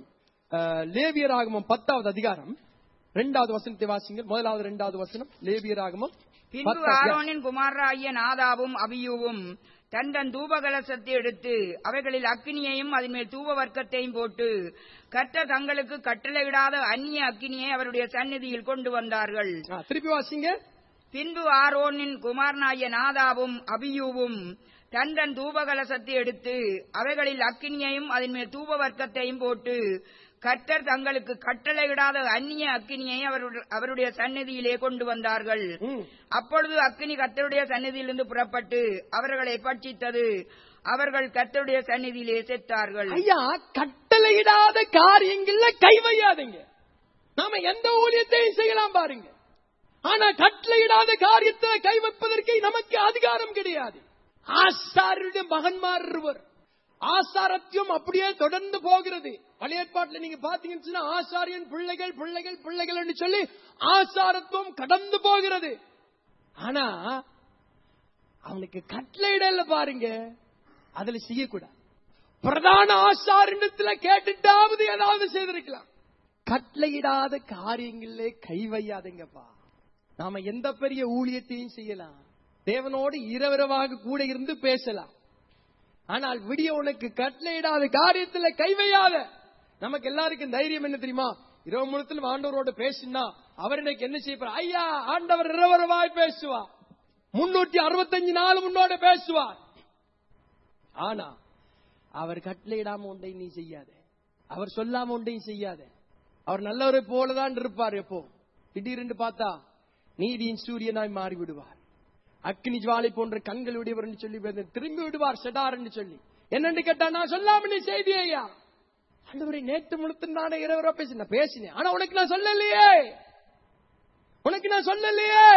லேவியராகமம் பத்தாவது அதிகாரம் இரண்டாவது வசனத்தை வாசிங்க முதலாவது இரண்டாவது வசனம் லேவியராகமம் பின்பு பத்தாவது- ஆரோனின் குமாரராகிய நாதாவும் அபியூவும் தன் தன் தூபகலசத்தை எடுத்து அவைகளில் அக்கினியையும் அதன் மேல் தூப வர்க்கத்தையும் போட்டு கர்த்தர் தங்களுக்கு கட்டளையிடாத அந்நிய அக்கினியை அவருடைய சந்நிதியில் கொண்டு வந்தார்கள் ஆ, திருப்பி வாசிங்க பின்பு ஆரோனின் குமாரனாகிய நாதாவும் அபியூவும் தன் தன் தூபகலசத்தை எடுத்து அவைகளில் அக்கினியையும் அதன் மேல் தூப வர்க்கத்தையும் போட்டு கர்த்தர் தங்களுக்கு கட்டளையிடாத அந்நிய அக்கினியை அவருடைய- அவருடைய சந்நிதியிலே கொண்டு வந்தார்கள் ம். அப்பொழுது அக்கினி கர்த்தருடைய சந்நிதியிலிருந்து புறப்பட்டு அவர்களை பட்சித்தது அவர்கள் கர்த்தருடைய சந்நிதியிலே செத்தார்கள் ஐயா கட்டளையிடாத காரியங்கள்ல கை வையாதீங்க நாம எந்த ஊழியத்தையும் செய்யலாம் பாருங்க ஆனா கட்டளையிடாத காரியத்துல கை வைப்பதற்கு நமக்கு அதிகாரம் கிடையாது ஆசாருடைய மகன்மார் இருவர் ஆசாரத்தியம் அப்படியே தொடர்ந்து போகிறது பழைய ஏற்பாட்டுல நீங்க பாத்தீங்கன்னு சொன்னா ஆசாரியன் பிள்ளைகள் பிள்ளைகள் பிள்ளைகள் என்று சொல்லி ஆசாரத்துவம் கடந்து போகிறது ஆனா அவனுக்கு கட்டளையிடல பாருங்க அதுல செய்யக்கூடாது பிரதான ஆசாரிடத்துல கேட்டுட்டாவது ஏதாவது செய்திருக்கலாம் கட்டளையிடாத காரியங்களிலே கை வையாதீங்கப்பா நாம எந்த பெரிய ஊழியத்தையும் செய்யலாம் தேவனோடு இரவிரவாக கூட இருந்து பேசலாம் ஆனால் விடிய உனக்கு கட்டளையிடாத காரியத்துல கை வையாத நமக்கு எல்லாருக்கும் தைரியம் என்ன தெரியுமா இரவு முழுத்திலும் ஆண்டவரோட பேசினா அவர் எனக்கு என்ன செய்ய போறார்? ஐயா ஆண்டவர் இரவரவாய் பேசுவார் முன்னூற்றி அறுபத்தஞ்சு நாள் முன்னோட பேசுவார் ஆனா அவர் கட்டளையிடாம ஒன்றையும் நீ செய்யாத அவர் சொல்லாம ஒன்றையும் செய்யாத அவர் நல்லவரை போலதான் இருப்பார் எப்போ திடீரென்று பார்த்தா நீதியின் சூரியனாய் மாறி விடுவார் அக்னி ஜுவாலை போன்ற கண்கள் உடையவர் என்று சொல்லி வேதம் திரும்பி விடுவார் செடார் என்று சொல்லி என்னன்னு கேட்டா நான் சொல்லாம நீ செய்தி ஐயா ஆண்டவரை நேற்று முழுத்து நானே இரவரா பேசினேன் பேசினேன் ஆனா உனக்கு நான் சொல்லலையே உனக்கு நான் சொல்லலையே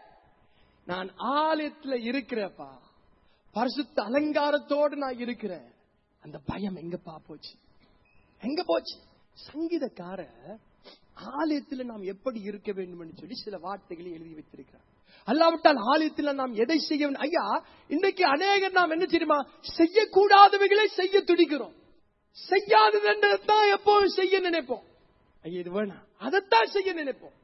நான் ஆலயத்துல இருக்கிறப்பா பரிசுத்த அலங்காரத்தோடு நான் இருக்கிறேன் அந்த பயம் எங்கப்பா போச்சு எங்க போச்சு சங்கீதக்கார ஆலயத்தில் நாம் எப்படி இருக்க வேண்டும் என்று சொல்லி சில வார்த்தைகளை எழுதி வைத்திருக்கிறார் அல்லாவிட்டால் ஆலயத்தில் நாம் எதை செய்ய வேண்டும்? ஐயா இன்னைக்கு அநேகர் நாம் என்ன தெரியுமா செய்யக்கூடாதவைகளை செய்ய துடிக்கிறோம் செய்யாதது என்றதான் எப்பவும் செய்ய நினைப்போம் ஐயா இது வேணாம் அதைத்தான் செய்ய நினைப்போம்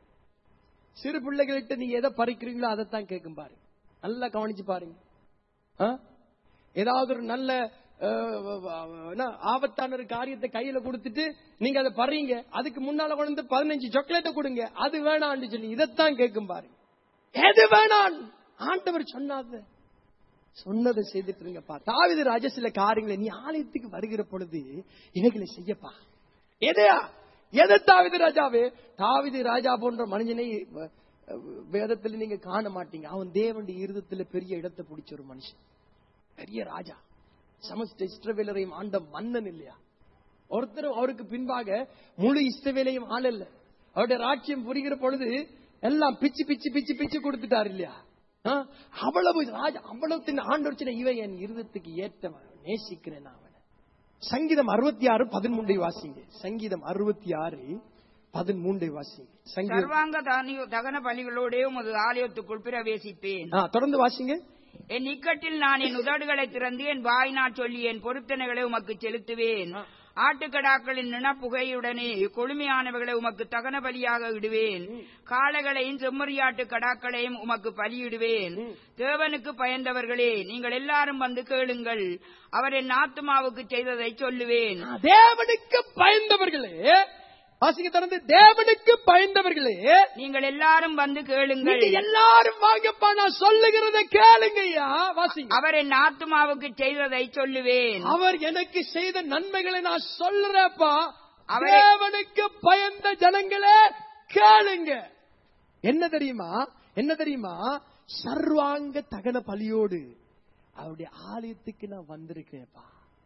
சிறு பிள்ளைகள்கிட்ட நீங்க எதை பறிக்கிறீங்களோ அதைத்தான் கேட்கும் பாருங்க நல்லா கவனிச்சு பாருங்க ஆ? ஏதாவது ஒரு நல்ல அஹ், என்ன, ஆபத்தான ஒரு காரியத்தை கையில கொடுத்துட்டு நீங்க அதை பறீங்க அதுக்கு முன்னால கொண்டு வந்து பதினஞ்சு சாக்லேட்டை கொடுங்க அது வேணாம்னு சொல்லி இதைத்தான் கேட்கும் பாருங்க எது வேணாம் ஆண்டவர் சொன்னாத சொன்னதை செய்துட்டு இருங்கப்பா தாவித ராஜ சில காரியங்களை நீ ஆலயத்துக்கு வருகிற பொழுது இவைகளை செய்யப்பா எதையா எதை தாவித ராஜாவே தாவித ராஜா போன்ற மனுஷனை வ- வேதத்துல நீங்க காண மாட்டீங்க அவன் தேவனுடைய இருதத்துல பெரிய இடத்தை பிடிச்ச ஒரு மனுஷன் பெரிய ராஜா சமஸ்த இஸ்ரவேலரையும் ஆண்ட மன்னன் இல்லையா ஒருத்தரும் அவருக்கு பின்பாக முழு இஸ்ரவேலையும் ஆளல்ல அவருடைய ராட்சியம் புரிகிற பொழுது எல்லாம் பிச்சு பிச்சு பிச்சு பிச்சு கொடுத்துட்டார் இல்லையா ஆ? அவ்வளவு ராஜா அவ்வளவு ஆண்டவர் சொன்ன, இவன் என் இருதத்துக்கு ஏற்றவன் நேசிக்கிறேன் நான் அவனை சங்கீதம் அறுபத்தி ஆறு பதிமூன்றை வாசிங்க சங்கீதம் அறுபத்தி ஆறு பதிமூன்றை வாசிங்க சங்கீதம் சர்வாங்க தானிய- தகன பலிகளோடே உமது ஆலயத்துக்குள் பிரவேசிப்பேன் ஆ, தொடர்ந்து வாசிங்க என் இக்கட்டில் நான் என் உதடுகளை திறந்து என் வாயினால் சொல்லி என் பொருத்தனைகளை உமக்கு செலுத்துவேன் ஆட்டுக்கடாக்களின் நினப்புகையுடனே கொழுமையானவைகளை உமக்கு தகன பலியாக இடுவேன் காளைகளையும் செம்மறியாட்டு கடாக்களையும் உமக்கு பலியிடுவேன் தேவனுக்கு பயந்தவர்களே நீங்கள் எல்லாரும் வந்து கேளுங்கள் அவர் என் ஆத்துமாவுக்கு செய்ததை சொல்லுவேன் தேவனுக்கு பயந்தவர்களே வாசிங்க தொடர்ந்து தேவனுக்கு பயந்தவர்களே நீங்கள் எல்லாரும் வந்து கேளுங்கள் நீங்க எல்லாரும் வாங்கப்பா நான் சொல்லுகிறத கேளுங்கய்யா வாசிங்க அவர் என் ஆத்துமாவுக்கு செய்ததை சொல்லுவேன் அவர் எனக்கு செய்த நன்மைகளை நான் சொல்றேப்பா அவரே- தேவனுக்கு பயந்த ஜனங்களே கேளுங்க என்ன தெரியுமா என்ன தெரியுமா சர்வாங்க தகன பலியோடு அவருடைய ஆலயத்துக்கு நான் வந்திருக்கேன்ப்பா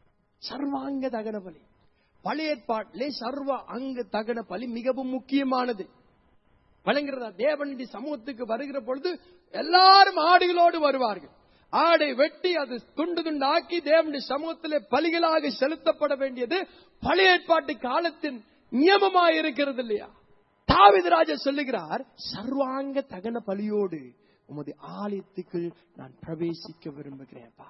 சர்வாங்க தகன பலி பழைய ஏற்பாட்டிலே சர்வ அங்க தகன பலி மிகவும் முக்கியமானது வழங்குறதா தேவனுடைய சமூகத்துக்கு வருகிற பொழுது எல்லாரும் ஆடுகளோடு வருவார்கள் ஆடை வெட்டி அது துண்டு துண்டு ஆக்கி தேவனுடைய சமூகத்திலே பலிகளாக செலுத்தப்பட வேண்டியது பழைய ஏற்பாட்டு காலத்தின் நியமமாய் இருக்கிறது இல்லையா தாவீது ராஜா சொல்லுகிறார் சர்வாங்க தகன பலியோடு உமது ஆலயத்துக்குள் நான் பிரவேசிக்க விரும்புகிறேன்ப்பா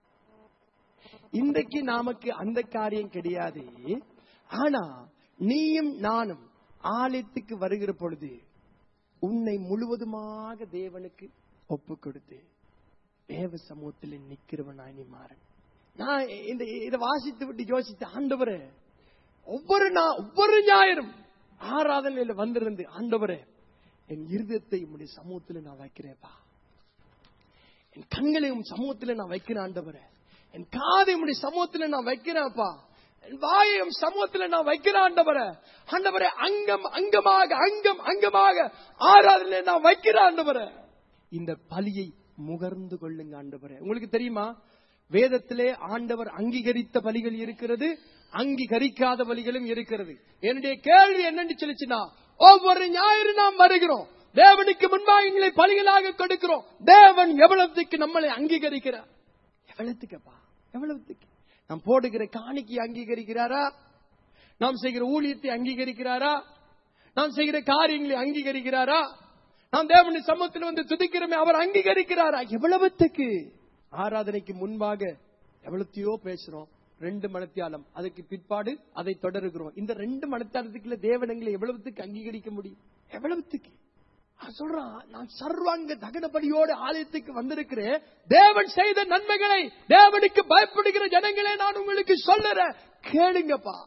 இன்றைக்கு நமக்கு அந்த காரியம் கிடையாது ஆனா நீயும் நானும் ஆலயத்துக்கு வருகிற பொழுது உன்னை முழுவதுமாக தேவனுக்கு ஒப்பு கொடுத்து தேவ சமூகத்தில் நிக்கிறவனாய் நீ மாறன் நான் இந்த இதை வாசித்து விட்டு யோசித்து ஆண்டவரே ஒவ்வொரு நா- ஒவ்வொரு ஞாயிறும் ஆராதனையில வந்திருந்து ஆண்டவரே என் இருதயத்தை உம்முடைய சமூகத்தில் நான் வைக்கிறேன்ப்பா என் கண்களை உன் சமூகத்துல நான் வைக்கிறேன் ஆண்டவரே என் காதை உடைய சமூகத்துல நான் வைக்கிறேன்ப்பா என் வாயை உம் சமூகத்துல நான் வைக்கிறேன் ஆண்டவரே ஆண்டவரே அங்கம் அங்கமாக அங்கம் அங்கமாக ஆராதனை நான் வைக்கிறேன் ஆண்டவரே இந்த பலியை முகர்ந்து கொள்ளுங்க ஆண்டவரே உங்களுக்கு தெரியுமா வேதத்திலே ஆண்டவர் அங்கீகரித்த பலிகள் இருக்கிறது அங்கீகரிக்காத பலிகளும் இருக்கிறது என்னுடைய கேள்வி என்னன்னு சொல்லிச்சுன்னா ஒவ்வொரு ஞாயிறு நாம் வருகிறோம் தேவனுக்கு முன்பாக எங்களை பலிகளாக கொடுக்கிறோம் தேவன் எவ்வளவுக்கு நம்மளை அங்கீகரிக்கிறார் எவ்வளவுக்குப்பா எவ்வளவுக்கு நாம் போடுகிற காணிக்கை அங்கீகரிக்கிறாரா நாம் செய்கிற ஊழியத்தை அங்கீகரிக்கிறாரா நாம் செய்கிற காரியங்களை அங்கீகரிக்கிறாரா நாம் தேவனுடைய சமூகத்தில் வந்து துதிக்கிறோமே அவர் அங்கீகரிக்கிறாரா எவ்வளவுத்துக்கு ஆராதனைக்கு முன்பாக எவ்வளத்தையோ பேசுறோம் ரெண்டு மணத்தியாலம் அதுக்கு பிற்பாடு அதை தொடருகிறோம் இந்த ரெண்டு மணத்தியாலத்துக்குள்ள தேவன் எங்களை எவ்வளவுத்துக்கு அங்கீகரிக்க முடியும் எவ்வளவுத்துக்கு நான் சொல்றான் நான் சர்வாங்க தகனபடியோடு ஆலயத்துக்கு வந்திருக்கிறேன் தேவன் செய்த நன்மைகளை தேவனுக்கு பயப்படுகிற ஜனங்களே நான் உங்களுக்கு சொல்லுறேன் கேளுங்கப்பா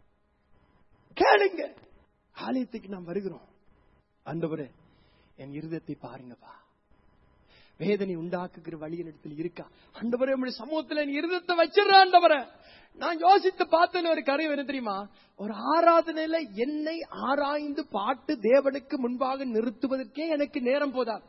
கேளுங்க ஆலயத்துக்கு நாம் வருகிறோம் ஆண்டவரே என் இருதயத்தை பாருங்கப்பா வேதனை உண்டாக்குகிற வழியின் இடத்தில் இருக்கா ஆண்டவரே உங்களுடைய சமூகத்துல நீ இருதத்தை வச்சிடற ஆண்டவரே நான் யோசித்து பார்த்தேன் ஒரு கரை என்ன தெரியுமா ஒரு ஆராதனையில என்னை ஆராய்ந்து பாட்டு தேவனுக்கு முன்பாக நிறுத்துவதற்கே எனக்கு நேரம் போதாது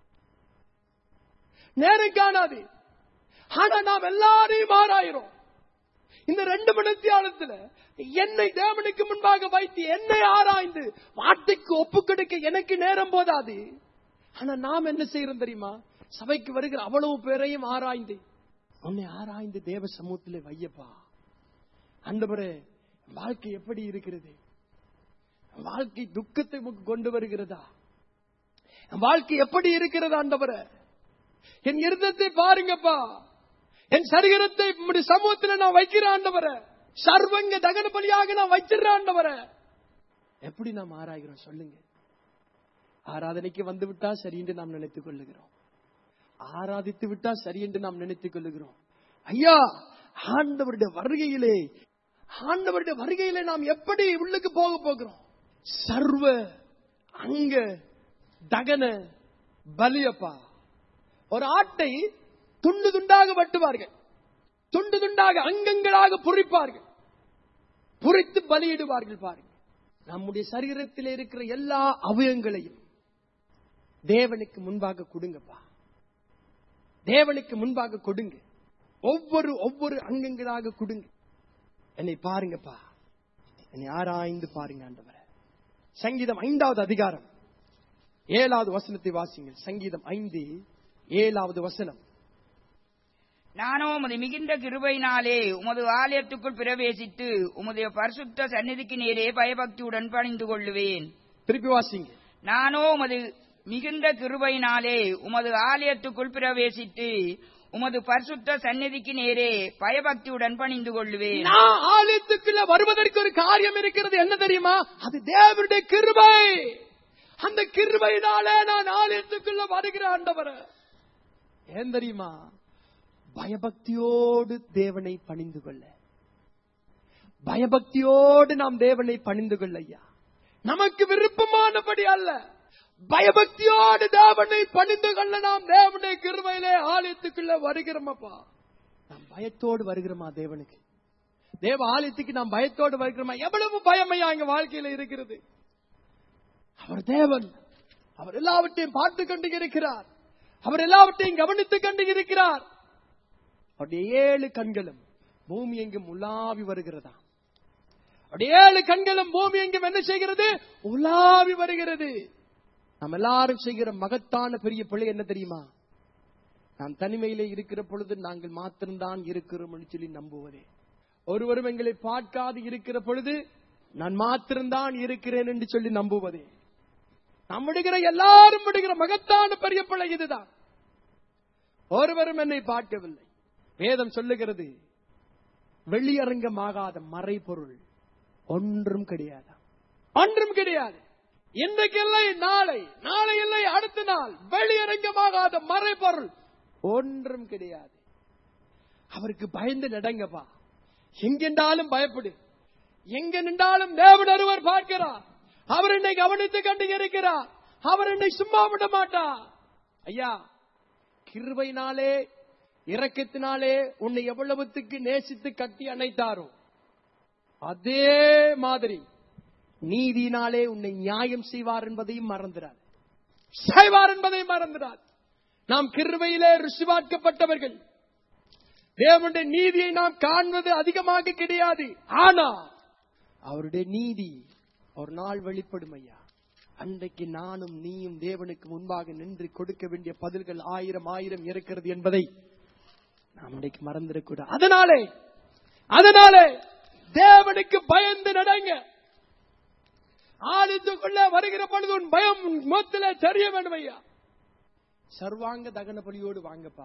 நேரம் காணாது ஆனா நாம் எல்லாரையும் ஆராயிரும் இந்த ரெண்டு மணி தியானத்துல என்னை தேவனுக்கு முன்பாக வைத்து என்னை ஆராய்ந்து வார்த்தைக்கு ஒப்பு கொடுக்க எனக்கு நேரம் போதாது ஆனா நாம் என்ன செய்யறோம் தெரியுமா சபைக்கு வருகிற அவ்வளவு பேரையும் ஆராய்ந்து உன்னை ஆராய்ந்து தேவ சமூகத்திலே வையப்பா அந்தபரே வாழ்க்கை எப்படி இருக்கிறது வாழ்க்கை துக்கத்தை உமக்கு கொண்டு வருகிறதா வாழ்க்கை எப்படி இருக்கிறது ஆண்டவரே என் இருதத்தை பாருங்கப்பா என் சரீரத்தை உம்முடைய சமூகத்துல நான் வைக்கிறேன் ஆண்டவரே சர்வங்க தகன பலியாக நான் வச்சிடறேன் ஆண்டவரே எப்படி நாம் ஆராய்கிறோம் சொல்லுங்க ஆராதனைக்கு வந்து விட்டா சரி என்று நாம் நினைத்துக் கொள்ளுகிறோம் ஆராதித்து விட்டா சரி என்று நாம் நினைத்துக் கொள்ளுகிறோம் ஐயா ஆண்டவருடைய வருகையிலே ஆண்டவருடைய வருகையிலே நாம் எப்படி உள்ளுக்கு போக போகிறோம் சர்வ அங்க தகன பலியப்பா ஒரு ஆட்டை துண்டு துண்டாக வெட்டுவார்கள் துண்டு துண்டாக அங்கங்களாக புரிப்பார்கள் புரித்து பலியிடுவார்கள் பாருங்க நம்முடைய சரீரத்தில் இருக்கிற எல்லா அவயங்களையும் தேவனுக்கு முன்பாக கொடுங்கப்பா தேவனுக்கு முன்பாக கொடுங்க ஒவ்வொரு ஒவ்வொரு அங்கங்களாக கொடுங்க என்னை பாருங்கப்பா என்னை ஆராய்ந்து பாருங்க ஆண்டவரே சங்கீதம் ஐந்தாவது அதிகாரம் ஏழாவது வசனத்தை வாசிங்கள் சங்கீதம் ஐந்து ஏழாவது வசனம் நானோ உமது மிகுந்த கிருபையினாலே உமது ஆலயத்துக்குள் பிரவேசித்து உமது பரிசுத்த சந்நிதிக்கு நேரே பயபக்தியுடன் பணிந்து கொள்ளுவேன் திருப்பி வாசிங்க நானோ உமது மிகுந்த கிருபையினாலே உமது ஆலயத்துக்குள் பிரவேசித்து உமது பரிசுத்த சந்நிதிக்கு நேரே பயபக்தியுடன் பணிந்து கொள்ளுவேன் நான் ஆலயத்துக்குள்ள வருவதற்கு ஒரு காரியம் இருக்கிறது என்ன தெரியுமா அது தேவனுடைய கிருபை அந்த கிருபையினாலே நான் ஆலயத்துக்குள்ள வருகிற ஆண்டவர ஏன் தெரியுமா பயபக்தியோடு தேவனை பணிந்து கொள்ள பயபக்தியோடு நாம் தேவனை பணிந்து கொள்ள ஐயா நமக்கு விருப்பமானபடி அல்ல பயபக்தியோடு தேவனை பணிந்து கொள்ள நாம் தேவனுடைய கிருபையிலே ஆலயத்துக்குள்ள வருகிறோமப்பா நாம் பயத்தோடு வருகிறோமா தேவனுக்கு தேவ ஆலயத்துக்கு நாம் பயத்தோடு வருகிறோமா எவ்வளவு பயமையா எங்க வாழ்க்கையில இருக்கிறது அவர் தேவன் அவர் எல்லாவற்றையும் பார்த்து கொண்டு இருக்கிறார் அவர் எல்லாவற்றையும் கவனித்துக் கொண்டு இருக்கிறார் அவருடைய ஏழு கண்களும் பூமி எங்கும் உலாவி வருகிறதா அவருடைய ஏழு கண்களும் பூமி எங்கும் என்ன செய்கிறது உலாவி வருகிறது நாம் எல்லாரும் செய்கிற மகத்தான பெரிய பிள்ளை என்ன தெரியுமா நாம் தனிமையிலே இருக்கிற பொழுது நாங்கள் மாத்திரம்தான் இருக்கிறோம் சொல்லி நம்புவதே ஒருவரும் எங்களை பார்க்காது இருக்கிற பொழுது நான் மாத்திரம்தான் இருக்கிறேன் என்று சொல்லி நம்புவதே நாம் விடுகிற எல்லாரும் விடுகிற மகத்தான பெரிய பிள்ளை இதுதான் ஒருவரும் என்னை பார்க்கவில்லை வேதம் சொல்லுகிறது வெளியரங்கமாகாத மறைபொருள் ஒன்றும் கிடையாது ஒன்றும் கிடையாது இன்றைக்கு இல்லை நாளை நாளை இல்லை அடுத்த நாள் வெளியரங்கமாகாத மறைபொருள் ஒன்றும் கிடையாது அவருக்கு பயந்து நடங்கப்பா எங்கென்றாலும் பயப்படு எங்க நின்றாலும் தேவன் ஒருவர் பார்க்கிறார் அவர் என்னை கவனித்து கண்டு இருக்கிறார் அவர் என்னை சும்மா விட மாட்டார் ஐயா கிருபையினாலே இரக்கத்தினாலே உன்னை எவ்வளவுத்துக்கு நேசித்து கட்டி அணைத்தாரோ அதே மாதிரி நீதியினாலே உன்னை நியாயம் செய்வார் என்பதையும் மறந்துடார் செய்வார் என்பதையும் மறந்துடார் நாம் கிருபையிலே ருசிவாக்கப்பட்டவர்கள் தேவனுடைய நீதியை நாம் காண்பது அதிகமாக கிடையாது ஆனால் அவருடைய நீதி ஒரு நாள் வெளிப்படும் ஐயா அன்றைக்கு நானும் நீயும் தேவனுக்கு முன்பாக நின்று கொடுக்க வேண்டிய பதில்கள் ஆயிரம் ஆயிரம் இருக்கிறது என்பதை நாம் இன்றைக்கு மறந்துடக்கூடாது அதனாலே அதனாலே தேவனுக்கு பயந்து நடங்க ஆலயத்துக்குள்ள வருகிற பொழுது உன் பயம் உன் முகத்திலே தெரிய வேண்டும் ஐயா சர்வாங்க தகன பலியோடு வாங்கப்பா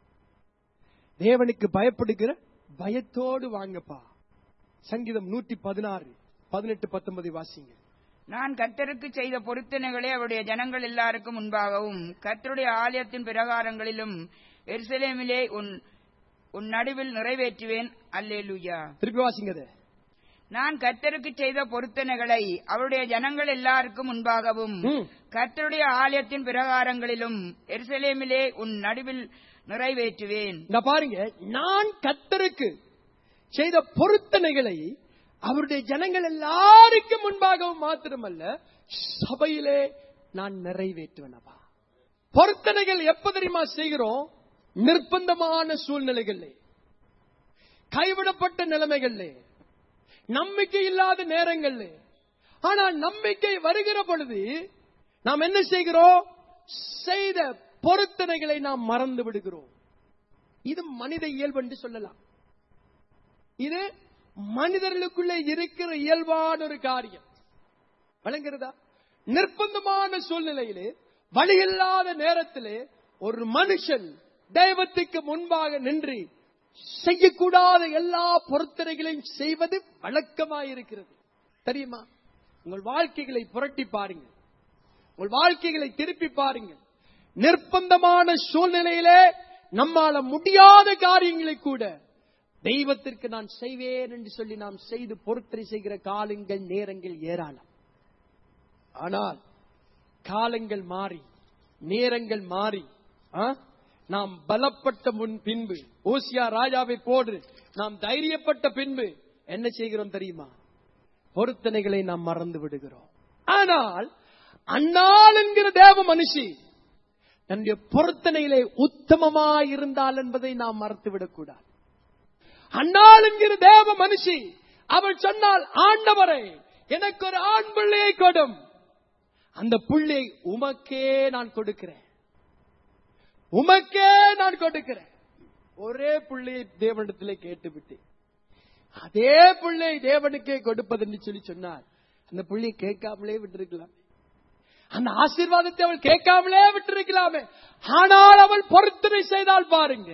தேவனுக்கு பயப்படுகிற பயத்தோடு வாங்கப்பா சங்கீதம் நூற்றி பதினாறு பதினெட்டு பத்தொன்பது வாசிங்க நான் கர்த்தருக்கு செய்த பொருத்தனைகளை அவருடைய ஜனங்கள் எல்லாருக்கும் முன்பாகவும் கர்த்தருடைய ஆலயத்தின் பிரகாரங்களிலும் எருசலேமிலே உன் உன் நடுவில் நிறைவேற்றுவேன் அல்லேலூயா திருப்பி வாசிங்க அதை. நான் கர்த்தருக்கு செய்த பொருத்தனைகளை அவருடைய ஜனங்கள் எல்லாருக்கும் முன்பாகவும் ம். கர்த்தருடைய ஆலயத்தின் பிரகாரங்களிலும் எருசலேமிலே உன் நடுவில் நிறைவேற்றுவேன் இந்த பாருங்க நான் கத்தருக்கு செய்த பொருத்தனைகளை அவருடைய ஜனங்கள் எல்லாருக்கும் முன்பாகவும் மாத்திரமல்ல சபையிலே நான் நிறைவேற்றுவேனப்பா பொருத்தனைகள் எப்ப தெரியுமா செய்கிறோம் நிர்பந்தமான சூழ்நிலைகளிலே கைவிடப்பட்ட நிலைமைகளிலே நம்பிக்கை இல்லாத நேரங்களிலே ஆனால் நம்பிக்கை வருகிற பொழுது நாம் என்ன செய்கிறோம் செய்த பொருத்தனைகளை நாம் மறந்து விடுகிறோம் இது மனித இயல்பு என்று சொல்லலாம் இது மனிதர்களுக்குள்ளே இருக்கிற இயல்பான ஒரு காரியம் வழங்குறதா நிர்பந்தமான சூழ்நிலையிலே வழியில்லாத நேரத்திலே ஒரு மனுஷன் தெய்வத்துக்கு முன்பாக நின்று செய்யக்கூடாத எல்லா பொருத்தனைகளையும் செய்வது வழக்கமாயிருக்கிறது தெரியுமா உங்கள் வாழ்க்கைகளை புரட்டி பாருங்கள் உங்கள் வாழ்க்கைகளை திருப்பி பாருங்கள் நிர்பந்தமான சூழ்நிலையிலே நம்மால முடியாத காரியங்களை கூட தெய்வத்திற்கு நான் செய்வேன் என்று சொல்லி நாம் செய்து பொருத்தனை செய்கிற காலங்கள் நேரங்கள் ஏராளம் ஆனால் காலங்கள் மாறி நேரங்கள் மாறி ஆ? நாம் பலப்பட்ட முன் பின்பு ஓசியா ராஜாவை போடு நாம் தைரியப்பட்ட பின்பு என்ன செய்கிறோம் தெரியுமா பொருத்தனைகளை நாம் மறந்து விடுகிறோம் ஆனால் அந்நாள் என்கிற தேவ மனுஷி தன்னுடைய பொருத்தனையிலே உத்தமமாய் இருந்தால் என்பதை நாம் மறந்து விடக்கூடாது அந்நாள் என்கிற தேவ மனுஷி அவள் சொன்னால் ஆண்டவரே எனக்கு ஒரு ஆண் பிள்ளையை கொடும் அந்த புள்ளை உமக்கே நான் கொடுக்கிறேன் உமக்கே நான் கொடுக்கிறேன் ஒரே புள்ளையை தேவனிடத்திலே கேட்டுவிட்டேன் அதே புள்ளை தேவனுக்கே கொடுப்பது என்று சொல்லி சொன்னார் அந்த புள்ளையை கேட்காமலே விட்டிருக்கலாம் அந்த ஆசீர்வாதத்தை அவள் கேட்காமலே விட்டிருக்கலாமே ஆனால் அவள் பொருத்தனை செய்தால் பாருங்க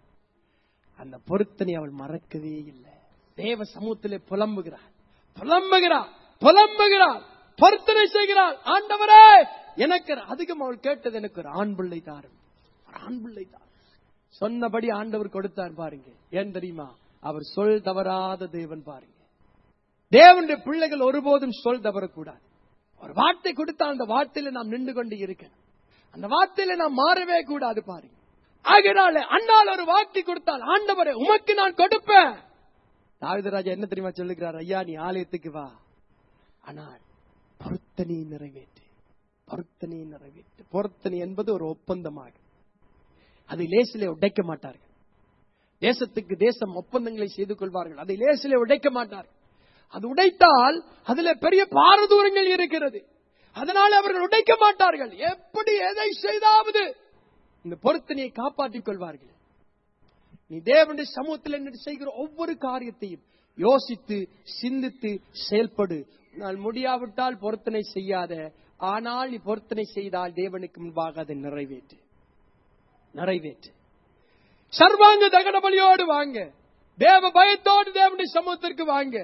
அந்த பொருத்தனை அவள் மறக்கவே இல்லை தேவ சமூகத்திலே புலம்புகிறாள் புலம்புகிறாள் புலம்புகிறாள் பொருத்தனை செய்கிறாள் ஆண்டவரே எனக்கு அதிகம் அவள் கேட்டது எனக்கு ஒரு ஆண் பிள்ளை தாரும் ஒரு ஆண் பிள்ளை தாரும் சொன்னபடி ஆண்டவர் கொடுத்தார் பாருங்க ஏன் தெரியுமா அவர் சொல் தவறாத தேவன் பாருங்க தேவனுடைய பிள்ளைகள் ஒருபோதும் சொல் தவறக்கூடாது ஒரு வார்த்தை கொடுத்தால் அந்த வார்த்தையில நாம் நின்று கொண்டு இருக்கணும் அந்த வார்த்தையில நாம் மாறவே கூடாது பாருங்க ஆகினால அண்ணால் ஒரு வாக்கு கொடுத்தால் ஆண்டவரே உமக்கு நான் கொடுப்பேன் தாவிதராஜா என்ன தெரியுமா சொல்லுகிறார் ஐயா நீ ஆலயத்துக்கு வா ஆனால் பொருத்தனை நிறைவேற்று பொருத்தனை நிறைவேற்று பொருத்தனை என்பது ஒரு ஒப்பந்தமாகும் அதை லேசிலே உடைக்க மாட்டார்கள் தேசத்துக்கு தேசம் ஒப்பந்தங்களை செய்து கொள்வார்கள் அதை லேசிலே உடைக்க மாட்டார்கள் அது உடைத்தால் அதுல பெரிய பாரதூரங்கள் இருக்கிறது அதனால் அவர்கள் உடைக்க மாட்டார்கள் எப்படி எதை செய்தாவது இந்த பொருத்தனையை காப்பாற்றிக் கொள்வார்கள் நீ தேவனுடைய சமூகத்தில் என்ன செய்கிற ஒவ்வொரு காரியத்தையும் யோசித்து சிந்தித்து செயல்படு நான் முடியாவிட்டால் பொருத்தனை செய்யாத ஆனால் நீ பொருத்தனை செய்தால் தேவனுக்கு முன்பாக அதை நிறைவேற்று நிறைவேற்று சர்வாங்க தகன பலியோடு வாங்க தேவ பயத்தோடு தேவனுடைய சமூகத்திற்கு வாங்க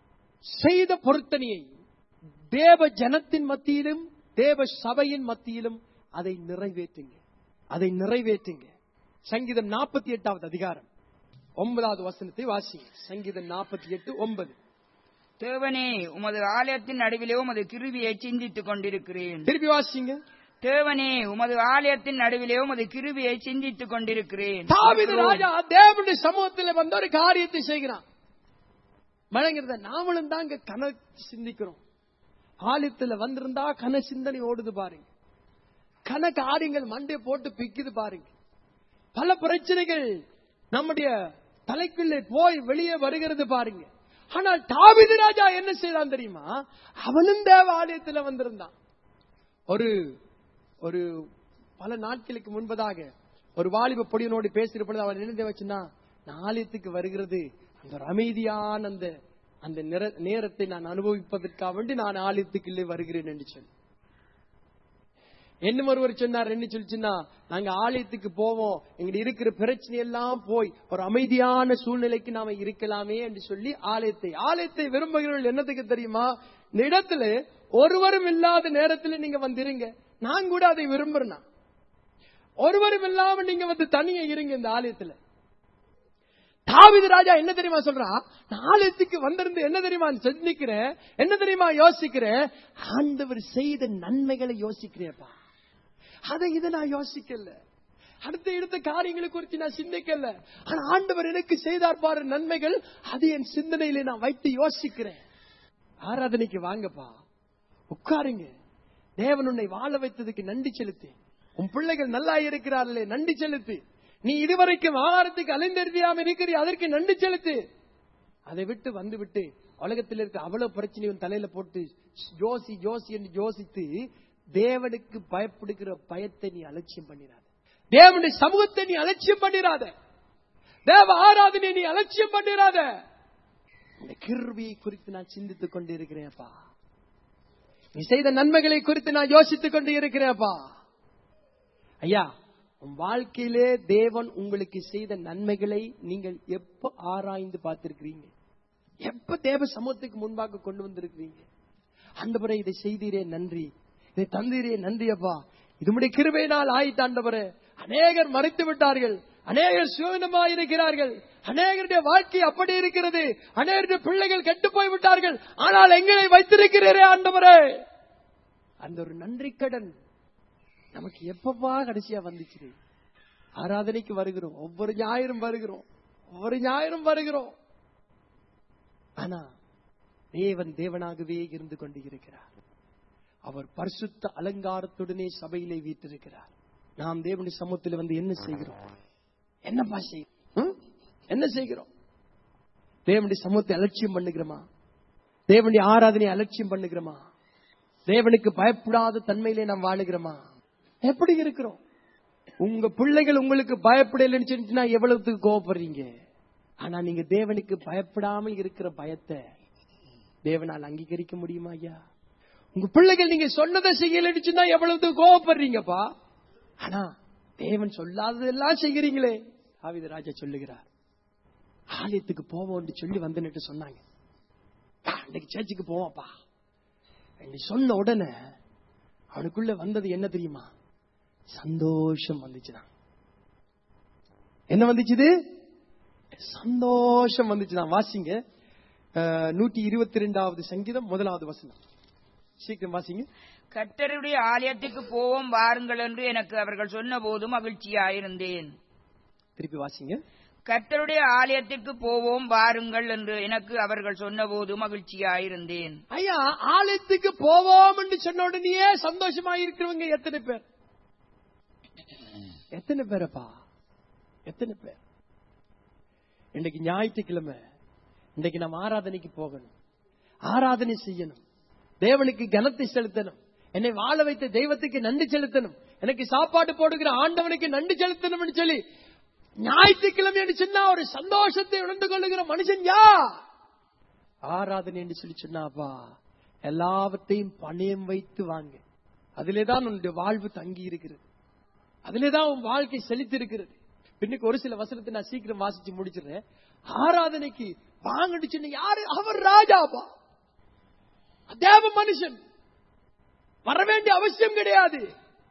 செய்த பொருத்தனையை தேவ ஜனத்தின் மத்தியிலும் தேவ சபையின் மத்தியிலும் அதை நிறைவேற்றுங்க அதை நிறைவேற்றுங்க சங்கீதம் நாற்பத்தி எட்டாவது அதிகாரம் ஒன்பதாவது வசனத்தை வாசிங்க சங்கீதம் நாற்பத்தி எட்டு ஒன்பது தேவனே உமது ஆலயத்தின் நடுவிலே உமது கிருபியை சிந்தித்துக் கொண்டிருக்கிறேன் திருப்பி வாசிங்க தேவனே உமது ஆலயத்தின் நடுவிலே உமது கிருபியை சிந்தித்துக் கொண்டிருக்கிறேன் தாவீது ராஜா தேவனுடைய சமூகத்தில் வந்த ஒரு காரியத்தை செய்கிறான் வழங்குறத நாமளும் தான் இங்க கன சிந்திக்கிறோம் ஆலயத்துல வந்திருந்தா கன சிந்தனை ஓடுது பாருங்க கன காரியங்கள் மண்டை போட்டு பிக்குது பாருங்க பல பிரச்சனைகள் நம்முடைய தலைக்குள்ளே போய் வெளியே வருகிறது பாருங்க ஆனால் தாவீது ராஜா என்ன செய்தான் தெரியுமா அவனும் தேவ ஆலயத்துல வந்திருந்தான் ஒரு ஒரு பல நாட்களுக்கு முன்பதாக ஒரு வாலிப பொடியனோடு பேசுகிற பொழுது அவன் என்ன வச்சுன்னா நான் ஆலயத்துக்கு வருகிறது அந்த ஒரு அமைதியான அந்த அந்த நிற- நேரத்தை நான் அனுபவிப்பதற்காக வேண்டி நான் ஆலயத்துக்குள்ளே வருகிறேன் என்று சொல்லி என்ன ஒருவர் சொன்னார் என்ன சொல்லிச்சுன்னா நாங்க ஆலயத்துக்கு போவோம் எங்க இருக்கிற பிரச்சனை எல்லாம் போய் ஒரு அமைதியான சூழ்நிலைக்கு நாம இருக்கலாமே என்று சொல்லி ஆலயத்தை ஆலயத்தை விரும்புகிறவர்கள் என்னத்துக்கு தெரியுமா இந்த இடத்துல ஒருவரும் இல்லாத நேரத்துல நீங்க வந்திருங்க நான் கூட அதை விரும்புறேன் ஒருவரும் இல்லாம நீங்க வந்து தனியா இருங்க இந்த ஆலயத்துல தாவீது ராஜா என்ன தெரியுமா சொல்றா நாளத்துக்கு வந்திருந்து என்ன தெரியுமா சிந்திக்கிறேன் என்ன தெரியுமா யோசிக்கிறேன் ஆண்டவர் செய்த நன்மைகளை யோசிக்கிறேப்பா அதை இதை நான் யோசிக்கல அடுத்த எடுத்த காரியங்களை குறித்து நான் சிந்திக்கல ஆனா ஆண்டவர் எனக்கு செய்தார் பாரு நன்மைகள் அது என் சிந்தனையில நான் வைத்து யோசிக்கிறேன் ஆராதனைக்கு வாங்கப்பா உட்காருங்க தேவன் உன்னை வாழ வைத்ததுக்கு நன்றி செலுத்து உன் பிள்ளைகள் நல்லா இருக்கிறார்களே நன்றி செலுத்து நீ இதுவரைக்கும் ஆகாரத்துக்கு அலைந்தெறியாம இருக்கிறீ அதற்கு நன்றி செலுத்து அதை விட்டு வந்து விட்டு உலகத்தில் இருக்க அவ்வளவு பிரச்சனை உன் தலையில போட்டு யோசி யோசி என்று யோசித்து தேவனுக்கு பயப்படுகிற பயத்தை நீ அலட்சியம் பண்ணிடாத தேவனுடைய சமூகத்தை நீ அலட்சியம் பண்ணிடாத தேவ ஆராதனை நீ அலட்சியம் பண்ணிடாத இந்த கிருவியை குறித்து நான் சிந்தித்துக் கொண்டிருக்கிறேன்ப்பா நீ செய்த நன்மைகளை குறித்து நான் யோசித்துக் கொண்டு இருக்கிறேன்ப்பா ஐயா உன் வாழ்க்கையிலே தேவன் உங்களுக்கு செய்த நன்மைகளை நீங்கள் எப்ப ஆராய்ந்து பார்த்திருக்கிறீங்க எப்ப தேவ சமூகத்துக்கு முன்பாக கொண்டு வந்திருக்கிறீங்க ஆண்டவரே இதை செய்தீரே நன்றி இதை தந்தீரே நன்றி அப்பா இது உடைய கிருபையினால் ஆயிட்டாண்டவரே அநேகர் மறைத்து விட்டார்கள் அநேகர் சுயநமா இருக்கிறார்கள் அநேகருடைய வாழ்க்கை அப்படி இருக்கிறது அநேகருடைய பிள்ளைகள் கெட்டு போய் விட்டார்கள் ஆனால் எங்களை வைத்திருக்கிறீரே ஆண்டவரே அந்த ஒரு நன்றி கடன் நமக்கு எப்பப்பா கடைசியா வந்துச்சு ஆராதனைக்கு வருகிறோம் ஒவ்வொரு ஞாயிறும் வருகிறோம் ஒவ்வொரு ஞாயிறும் வருகிறோம் ஆனா தேவன் தேவனாகவே இருந்து கொண்டு இருக்கிறார் அவர் பரிசுத்த அலங்காரத்துடனே சபையிலே வீட்டிருக்கிறார் நாம் தேவனுடைய சமூகத்தில் வந்து என்ன செய்கிறோம் என்னப்பா செய்கிறோம் என்ன செய்கிறோம் தேவனுடைய சமூகத்தை அலட்சியம் பண்ணுகிறோமா தேவனுடைய ஆராதனை அலட்சியம் பண்ணுகிறோமா தேவனுக்கு பயப்படாத தன்மையிலே நாம் வாழுகிறோமா எப்படி இருக்கிறோம் உங்க பிள்ளைகள் உங்களுக்கு பயப்படலைன்னு சொல்லிட்டுனா எவ்வளவுக்கு கோவப்படுறீங்க ஆனா நீங்க தேவனுக்கு பயப்படாமல் இருக்கிற பயத்தை தேவனால் அங்கீகரிக்க முடியுமா ஐயா உங்க பிள்ளைகள் நீங்க சொன்னதை செய்யலன்னு சொன்னா எவ்வளவு கோவப்படுறீங்கப்பா ஆனா தேவன் சொல்லாததெல்லாம் செய்கிறீங்களே ஆவித ராஜா சொல்லுகிறார் ஆலயத்துக்கு போவோம்னு சொல்லி வந்துன்னுட்டு சொன்னாங்க "பா, இன்னைக்கு சர்ச்சுக்கு போவோம்ப்பா என்று சொன்ன உடனே அவனுக்குள்ள வந்தது என்ன தெரியுமா சந்தோஷம் வந்துச்சுதான் என்ன வந்துச்சுது சந்தோஷம் வந்துச்சுதான் வாசிங்க அஹ், நூற்றி இருபத்தி ரெண்டாவது சங்கீதம் முதலாவது வசனம் சீக்கிரம் வாசிங்க கர்த்தருடைய ஆலயத்துக்கு போவோம் வாருங்கள் என்று எனக்கு அவர்கள் சொன்னபோது மகிழ்ச்சியாயிருந்தேன் திருப்பி வாசிங்க கர்த்தருடைய ஆலயத்திற்கு போவோம் வாருங்கள் என்று எனக்கு அவர்கள் சொன்னபோது மகிழ்ச்சியாயிருந்தேன் ஐயா ஆலயத்துக்கு போவோம் என்று சொன்ன உடனேயே சந்தோஷமா இருக்கிறவங்க எத்தனை பேர் எத்தனை பேரப்பா எத்தனை பேர் இன்னைக்கு ஞாயிற்றுக்கிழமை இன்னைக்கு நம்ம ஆராதனைக்கு போகணும் ஆராதனை செய்யணும் தேவனுக்கு கனத்தை செலுத்தணும் என்னை வாழ வைத்த தெய்வத்துக்கு நன்றி செலுத்தணும் எனக்கு சாப்பாடு போடுகிற ஆண்டவனுக்கு நன்றி செலுத்தணும்னு சொல்லி ஞாயிற்றுக்கிழமை என்று சொன்னா ஒரு சந்தோஷத்தை உணர்ந்து கொள்ளுகிற மனுஷன் யா ஆராதனை என்று சொல்லி சொன்னாப்பா எல்லாவற்றையும் பணயம் வைத்து வாங்க அதிலேதான் உன்னுடைய வாழ்வு தங்கி இருக்கிறது அதிலேதான் உன் வாழ்க்கை செழித்து இருக்கிறது பின்னுக்கு ஒரு சில வசனத்தை நான் சீக்கிரம் வாசிச்சு முடிச்சிடுறேன் ஆராதனைக்கு வாங்கன்னு சொன்ன யாரு அவர் ராஜாப்பா தேவ மனுஷன் வர வேண்டிய அவசியம் கிடையாது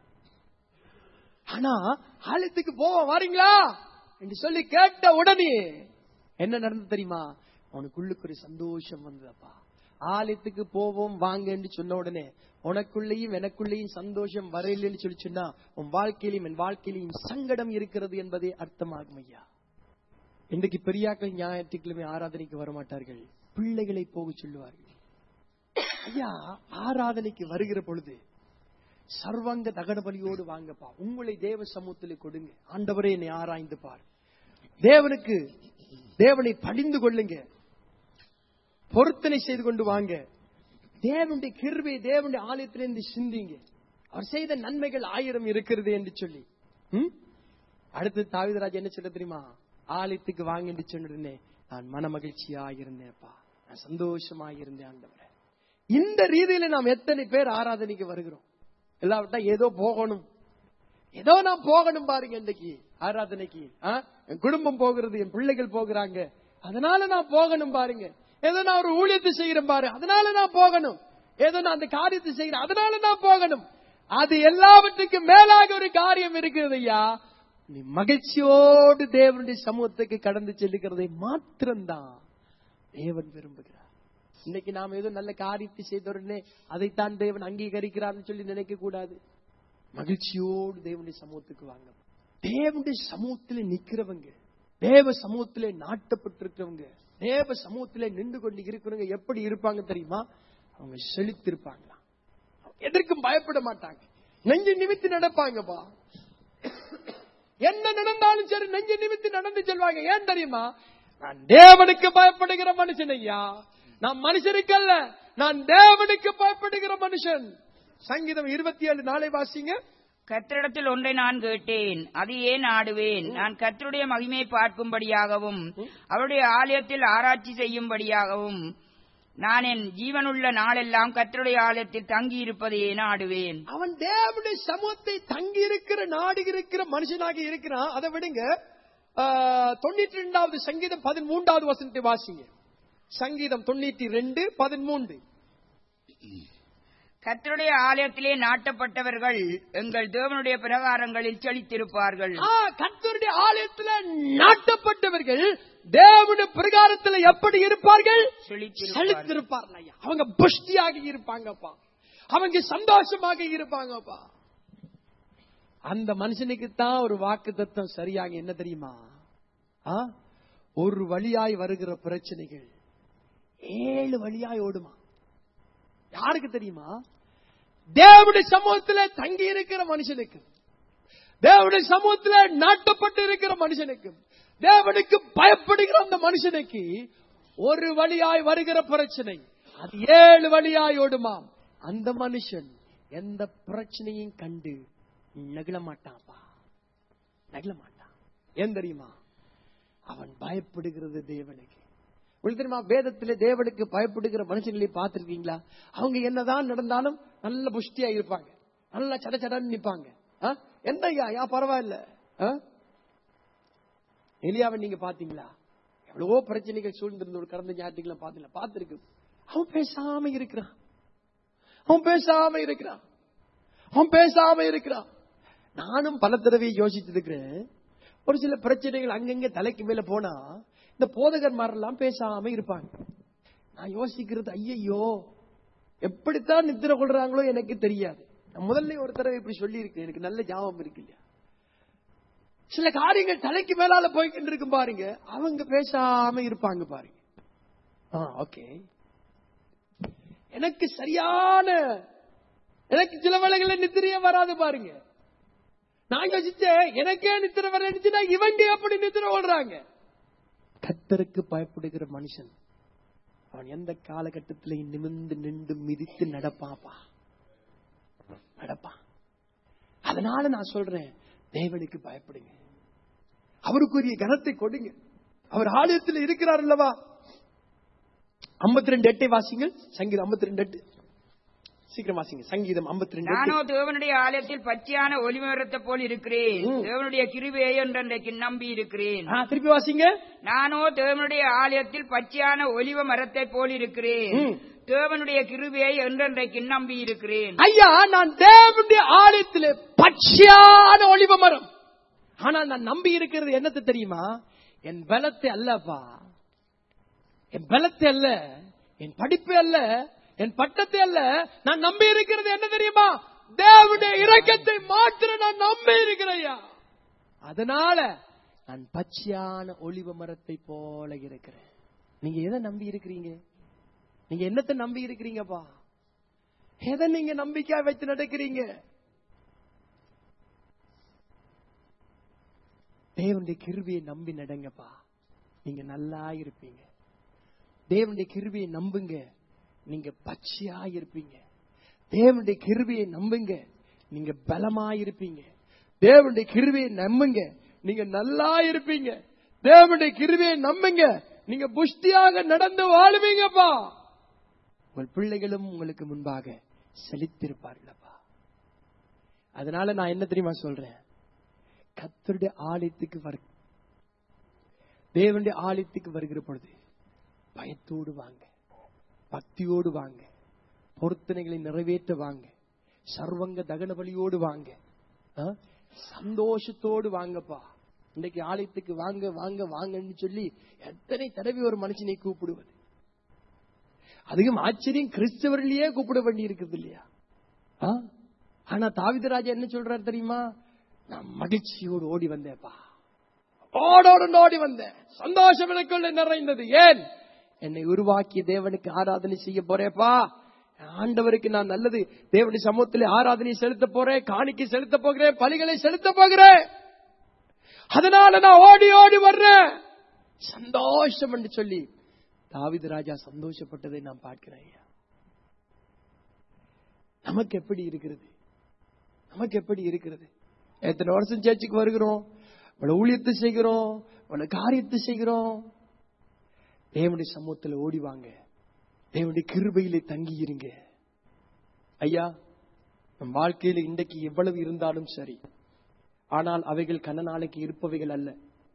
ஆனா ஆலயத்துக்கு போவோம் வாரீங்களா என்று சொல்லி கேட்ட உடனே என்ன நடந்தது தெரியுமா அவனுக்குள்ளுக்கு ஒரு சந்தோஷம் வந்ததப்பா ஆலயத்துக்கு போவோம் வாங்க என்று சொன்ன உடனே உனக்குள்ளேயும் எனக்குள்ளேயும் சந்தோஷம் வரையில்லைன்னு சொல்லி சொன்னா உன் வாழ்க்கையிலும் என் வாழ்க்கையிலும் சங்கடம் இருக்கிறது என்பதே அர்த்தமாகும் ஐயா இன்றைக்கு பெரியாக்கள் ஞாயிற்றுக்கிழமை ஆராதனைக்கு வரமாட்டார்கள் பிள்ளைகளை போக சொல்லுவார்கள் ஐயா ஆராதனைக்கு வருகிற பொழுது சர்வங்க தகன பலியோடு வாங்கப்பா உங்களை தேவ சமூகத்தில் கொடுங்க ஆண்டவரே என்னை ஆராய்ந்து பார் தேவனுக்கு தேவனை படிந்து கொள்ளுங்க பொருத்தனை செய்து கொண்டு வாங்க தேவனுடைய கிருபை தேவனுடைய ஆலயத்திலிருந்து சிந்திங்க அவர் செய்த நன்மைகள் ஆயிரம் இருக்கிறது என்று சொல்லி ம்? அடுத்து தாவிதராஜ் என்ன சொல்ல தெரியுமா ஆலயத்துக்கு வாங்க என்று சொன்னே நான் மன மகிழ்ச்சியா இருந்தேன்ப்பா நான் சந்தோஷமா இருந்தேன் ஆண்டவரே இந்த ரீதியில நாம் எத்தனை பேர் ஆராதனைக்கு வருகிறோம் இல்லாவிட்டா ஏதோ போகணும் ஏதோ நான் போகணும் பாருங்க இன்னைக்கு ஆராதனைக்கு ஆ? என் குடும்பம் போகிறது என் பிள்ளைகள் போகிறாங்க அதனால நான் போகணும் பாருங்க ஏதோ நான் ஒரு ஊழியத்தை செய்யறேன் பாரு அதனால நான் போகணும் ஏதோ நான் அந்த காரியத்தை செய்யறேன் அதனால நான் போகணும் அது எல்லாவற்றுக்கும் மேலாக ஒரு காரியம் இருக்கிறது ஐயா நீ மகிழ்ச்சியோடு தேவனுடைய சமூகத்துக்கு கடந்து செல்லுகிறதை மாத்திரம்தான் தேவன் விரும்புகிறார் இன்னைக்கு நாம் ஏதோ நல்ல காரியத்தை செய்த உடனே அதைத்தான் தேவன் அங்கீகரிக்கிறார்னு சொல்லி நினைக்க கூடாது மகிழ்ச்சியோடு தேவனுடைய சமூகத்துக்கு வாங்க தேவனுடைய சமூகத்திலே நிக்கிறவங்க தேவ சமூகத்திலே நாட்டப்பட்டிருக்கிறவங்க தேவ சமூகத்திலே நின்று கொண்டு இருக்கிறவங்க எப்படி இருப்பாங்க தெரியுமா அவங்க செழித்திருப்பாங்களா எதற்கும் பயப்பட மாட்டாங்க நெஞ்சு நிமித்து நடப்பாங்கப்பா என்ன நடந்தாலும் சரி நெஞ்சு நிமித்து நடந்து செல்வாங்க ஏன் தெரியுமா நான் தேவனுக்கு பயப்படுகிற மனுஷன் ஐயா நான் மனுஷனுக்கு அல்ல நான் தேவனுக்கு பயப்படுகிற மனுஷன் சங்கீதம் இருபத்தி ஏழு நாளை வாசிங்க கர்த்தரிடத்தில் ஒன்றை நான் கேட்டேன் அது ஏன் ஆடுவேன் நான் கர்த்தருடைய மகிமை பார்க்கும்படியாகவும் அவருடைய ஆலயத்தில் ஆராய்ச்சி செய்யும்படியாகவும் நான் என் ஜீவனுள்ள நாளெல்லாம் கர்த்தருடைய ஆலயத்தில் தங்கி இருப்பது ஏன் ஆடுவேன் அவன் தேவனுடைய சமூகத்தை தங்கி இருக்கிற நாடு இருக்கிற மனுஷனாக இருக்கிறான் அதை விடுங்க ஆ, தொண்ணூற்றி ரெண்டாவது சங்கீதம் பதிமூன்றாவது வசனத்தை வாசிங்க சங்கீதம் தொண்ணூற்றி ரெண்டு பதிமூன்று கர்த்தருடைய ஆலயத்திலே நாட்டப்பட்டவர்கள் எங்கள் தேவனுடைய பிரகாரங்களில் செழித்திருப்பார்கள் ஆ, கர்த்தருடைய ஆலயத்துல நாட்டப்பட்டவர்கள் தேவனுடைய பிரகாரத்துல எப்படி இருப்பார்கள் செழித்திருப்பார்கள். செழித்திருப்பார்கள் ஐயா அவங்க புஷ்டியாக இருப்பாங்கப்பா அவங்க சந்தோஷமாக இருப்பாங்கப்பா அந்த மனுஷனுக்கு தான் ஒரு வாக்கு தத்துவம் சரியாக என்ன தெரியுமா ஆ? ஒரு வழியாய் வருகிற பிரச்சனைகள் ஏழு வழியாய் ஓடுமா யாருக்கு தெரியுமா தேவனுடைய சமூகத்துல தங்கி இருக்கிற மனுஷனுக்கு தேவனுடைய சமூகத்துல நாட்டப்பட்டு இருக்கிற மனுஷனுக்கு தேவனுக்கு பயப்படுகிற அந்த மனுஷனுக்கு ஒரு வழியாய் வருகிற பிரச்சனை அது ஏழு வழியாய் ஓடுமாம் அந்த மனுஷன் எந்த பிரச்சனையும் கண்டு நெகிழ மாட்டான்ப்பா நெகிழ மாட்டான் ஏன் தெரியுமா அவன் பயப்படுகிறது தேவனுக்கு உங்களுக்கு தெரியுமா வேதத்திலே தேவனுக்கு பயப்படுகிற மனுஷங்களை பார்த்திருக்கீங்களா அவங்க என்னதான் நடந்தாலும் நல்ல புஷ்டியா இருப்பாங்க நல்ல சட சடன்னு நிப்பாங்க ஆ? என்ன ஐயா யா பரவாயில்ல ஆ? எலியாவை நீங்க பாத்தீங்களா எவ்வளவோ பிரச்சனைகள் சூழ்ந்திருந்த ஒரு கடந்த ஞாயிற்றுக்கிழமை பாத்தீங்களா பார்த்திருக்கு அவன் பேசாம இருக்கிறான் அவன் பேசாம இருக்கிறான் அவன் பேசாம இருக்கிறான் நானும் பல தடவை யோசித்து இருக்கிறேன் ஒரு சில பிரச்சனைகள் அங்கங்க தலைக்கு மேல போனா இந்த போதகர்மாரெல்லாம் பேசாம இருப்பாங்க நான் யோசிக்கிறது ஐயையோ எப்படித்தான் நித்திர கொள்றாங்களோ எனக்கு தெரியாது நான் முதல்ல ஒரு தடவை இப்படி சொல்லி இருக்கேன் எனக்கு நல்ல ஞாபகம் இருக்கு இல்லையா சில காரியங்கள் தலைக்கு மேலால போய்கிட்டு இருக்கும் பாருங்க அவங்க பேசாம இருப்பாங்க பாருங்க ஓகே எனக்கு சரியான எனக்கு சில வேளைகள்ல நித்திரையே வராது பாருங்க நான் யோசிச்சேன் எனக்கே நித்திரை வரச்சுன்னா இவங்க எப்படி நித்திரை ஓடுறாங்க கத்தருக்கு பயப்படுகிற மனுஷன் அவன் எந்த காலகட்டத்திலையும் நிமிர்ந்து நின்று மிதித்து நடப்பாப்பா நடப்பான் அதனால நான் சொல்றேன் தேவனுக்கு பயப்படுங்க அவருக்குரிய கனத்தை கொடுங்க அவர் ஆலயத்தில் இருக்கிறார் அல்லவா ஐம்பத்தி ரெண்டு எட்டை வாசிங்கள் சங்கீதம் ஐம்பத்தி ரெண்டு எட்டு சீக்கிரம் வாசிங்க சங்கீதம் ஐம்பத்தி ரெண்டு நானோ தேவனுடைய ஆலயத்தில் பச்சையான ஒளிமரத்தை போல் இருக்கிறேன் ம். தேவனுடைய கிருபையை என்றைக்கு நம்பி இருக்கிறேன் திருப்பி வாசிங்க நானோ தேவனுடைய ஆலயத்தில் பச்சையான ஒலிவ மரத்தை போல் இருக்கிறேன் ம். தேவனுடைய கிருபையை என்றென்றைக்கு நம்பி இருக்கிறேன் ஐயா நான் தேவனுடைய ஆலயத்திலே பச்சையான ஒளிவ மரம் ஆனால் நான் நம்பி இருக்கிறது என்னத்தை தெரியுமா என் பலத்தை அல்லப்பா என் பலத்தை அல்ல என் படிப்பு அல்ல என் பட்டத்தை அல்ல நான் நம்பி இருக்கிறது என்ன தெரியுமா தேவனுடைய இரக்கத்தை மாத்திர நான் நம்பி இருக்கிறையா அதனால நான் பச்சையான ஒளிவ மரத்தை போல இருக்கிறேன் நீங்க எதை நம்பி இருக்கிறீங்க நீங்க என்னத்தை நம்பி இருக்கிறீங்கப்பா எதை நீங்க நம்பிக்கையா வச்சு நடக்கிறீங்க தேவனுடைய கிருபியை நம்பி நடங்கப்பா நீங்க நல்லா இருப்பீங்க தேவனுடைய கிருபியை நம்புங்க நீங்க பச்சையா இருப்பீங்க தேவனுடைய கிருபியை நம்புங்க நீங்க பலமா இருப்பீங்க தேவனுடைய கிருபியை நம்புங்க நீங்க நல்லா இருப்பீங்க தேவனுடைய கிருபியை நம்புங்க நீங்க புஷ்டியாக நடந்து வாழுவீங்கப்பா உங்கள் பிள்ளைகளும் உங்களுக்கு முன்பாக செழித்திருப்பார்களப்பா அதனால நான் என்ன தெரியுமா சொல்றேன் கத்தருடைய ஆலயத்துக்கு வர தேவனுடைய ஆலயத்துக்கு வருகிற பொழுது பயத்தோடு வாங்க பக்தியோடு வாங்க பொருத்தனைகளை நிறைவேற்ற வாங்க சர்வங்க தகன பலியோடு வாங்க ஆ? சந்தோஷத்தோடு வாங்கப்பா இன்னைக்கு ஆலயத்துக்கு வாங்க வாங்க வாங்கன்னு சொல்லி எத்தனை தடவை ஒரு மனுஷனை கூப்பிடுவது அதுக்கும் ஆச்சரியம் கிறிஸ்தவர்களையே கூப்பிட வேண்டி இருக்குது இல்லையா ஆ? ஆனா தாவிதராஜா என்ன சொல்றாரு தெரியுமா நான் மகிழ்ச்சியோடு ஓடி வந்தேன்ப்பா ஓடோடு ஓடி வந்தேன் சந்தோஷம் எனக்குள்ள நிறைந்தது ஏன் என்னை உருவாக்கிய தேவனுக்கு ஆராதனை செய்ய போறேப்பா ஆண்டவருக்கு நான் நல்லது தேவனுடைய சமூகத்திலே ஆராதனை செலுத்த போறேன் காணிக்கை செலுத்த போகிறேன் பலிகளை செலுத்த போகிறேன் அதனால நான் ஓடி ஓடி வர்றேன் சந்தோஷம் என்று சொல்லி தாவிது ராஜா சந்தோஷப்பட்டதை நான் பார்க்கிறேன் ஐயா நமக்கு எப்படி இருக்கிறது நமக்கு எப்படி இருக்கிறது எத்தனை வருஷம் சேர்ச்சுக்கு வருகிறோம் இவ்வளவு ஊழியத்தை செய்கிறோம் இவ்வளவு காரியத்தை செய்கிறோம் தேவனுடைய சமூகத்தில் ஓடி வாங்க தேவனுடைய கிருபையிலே தங்கி இருங்க ஐயா நம் வாழ்க்கையில இன்றைக்கு எவ்வளவு இருந்தாலும் சரி ஆனால் அவைகள் கன நாளைக்கு இருப்பவைகள் அல்ல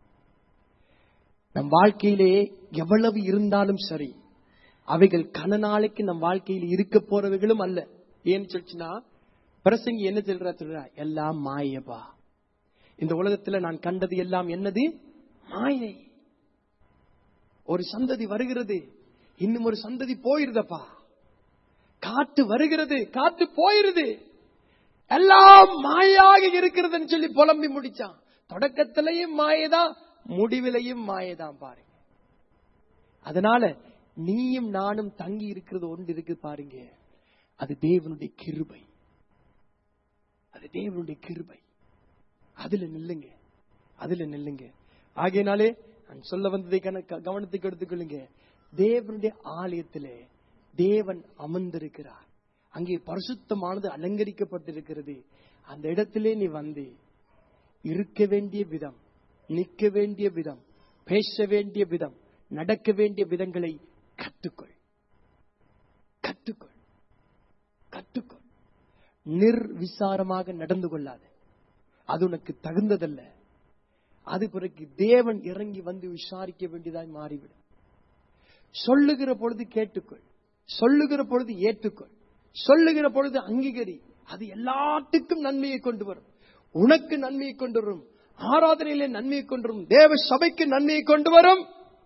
நம் வாழ்க்கையிலே எவ்வளவு இருந்தாலும் சரி அவைகள் கன நாளைக்கு நம் வாழ்க்கையில் இருக்க போறவைகளும் அல்ல ஏன்னு சொல்லிச்சுன்னா பிரசங்கி என்ன சொல்றா சொல்றா எல்லாம் மாயப்பா இந்த உலகத்துல நான் கண்டது எல்லாம் என்னது மாயை ஒரு சந்ததி வருகிறது இன்னும் ஒரு சந்ததி போயிருதப்பா காத்து வருகிறது காத்து போயிருது எல்லாம் மாயாக இருக்கிறதுன்னு சொல்லி புலம்பி முடிச்சான் தொடக்கத்திலையும் மாயதான் முடிவிலையும் மாயதான் பாருங்க அதனால நீயும் நானும் தங்கி இருக்கிறது ஒன்று இருக்கு பாருங்க அது தேவனுடைய கிருபை அது தேவனுடைய கிருபை அதுல நில்லுங்க அதுல நில்லுங்க ஆகையினாலே நான் சொல்ல வந்ததை கண- கவனத்துக்கு எடுத்துக்கொள்ளுங்க தேவனுடைய ஆலயத்திலே தேவன் அமர்ந்திருக்கிறார் அங்கே பரிசுத்தமானது அலங்கரிக்கப்பட்டிருக்கிறது அந்த இடத்திலே நீ வந்து இருக்க வேண்டிய விதம் நிற்க வேண்டிய விதம் பேச வேண்டிய விதம் நடக்க வேண்டிய விதங்களை கற்றுக்கொள் கற்றுக்கொள் கற்றுக்கொள் நிர்விசாரமாக நடந்து கொள்ளாது அது உனக்கு தகுந்ததல்ல அது பிறகு தேவன் இறங்கி வந்து விசாரிக்க வேண்டியதாய் மாறிவிடும் சொல்லுகிற பொழுது கேட்டுக்கொள் சொல்லுகிற பொழுது ஏற்றுக்கொள் சொல்லுகிற பொழுது அங்கீகரி அது எல்லாத்துக்கும் நன்மையை கொண்டு வரும் உனக்கு நன்மையை கொண்டு வரும் ஆராதனையிலே நன்மையை கொண்டு வரும் தேவ சபைக்கு நன்மையை கொண்டு வரும்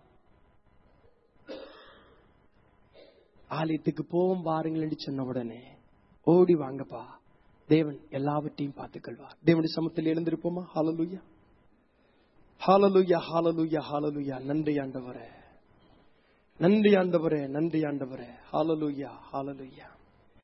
ஆலயத்துக்கு போவோம் வாருங்கள் என்று சொன்ன உடனே ஓடி வாங்கப்பா தேவன் எல்லாவற்றையும் பார்த்துக் கொள்வார் தேவனுடைய சமத்தில் எழுந்திருப்போமா ஹாலலுயா ஹாலலுயா ஹாலலுயா ஹாலலுயா நன்றி ஆண்டவரே நன்றி ஆண்டவரே நன்றி ஆண்டவரே ஹாலலுயா ஹாலலுயா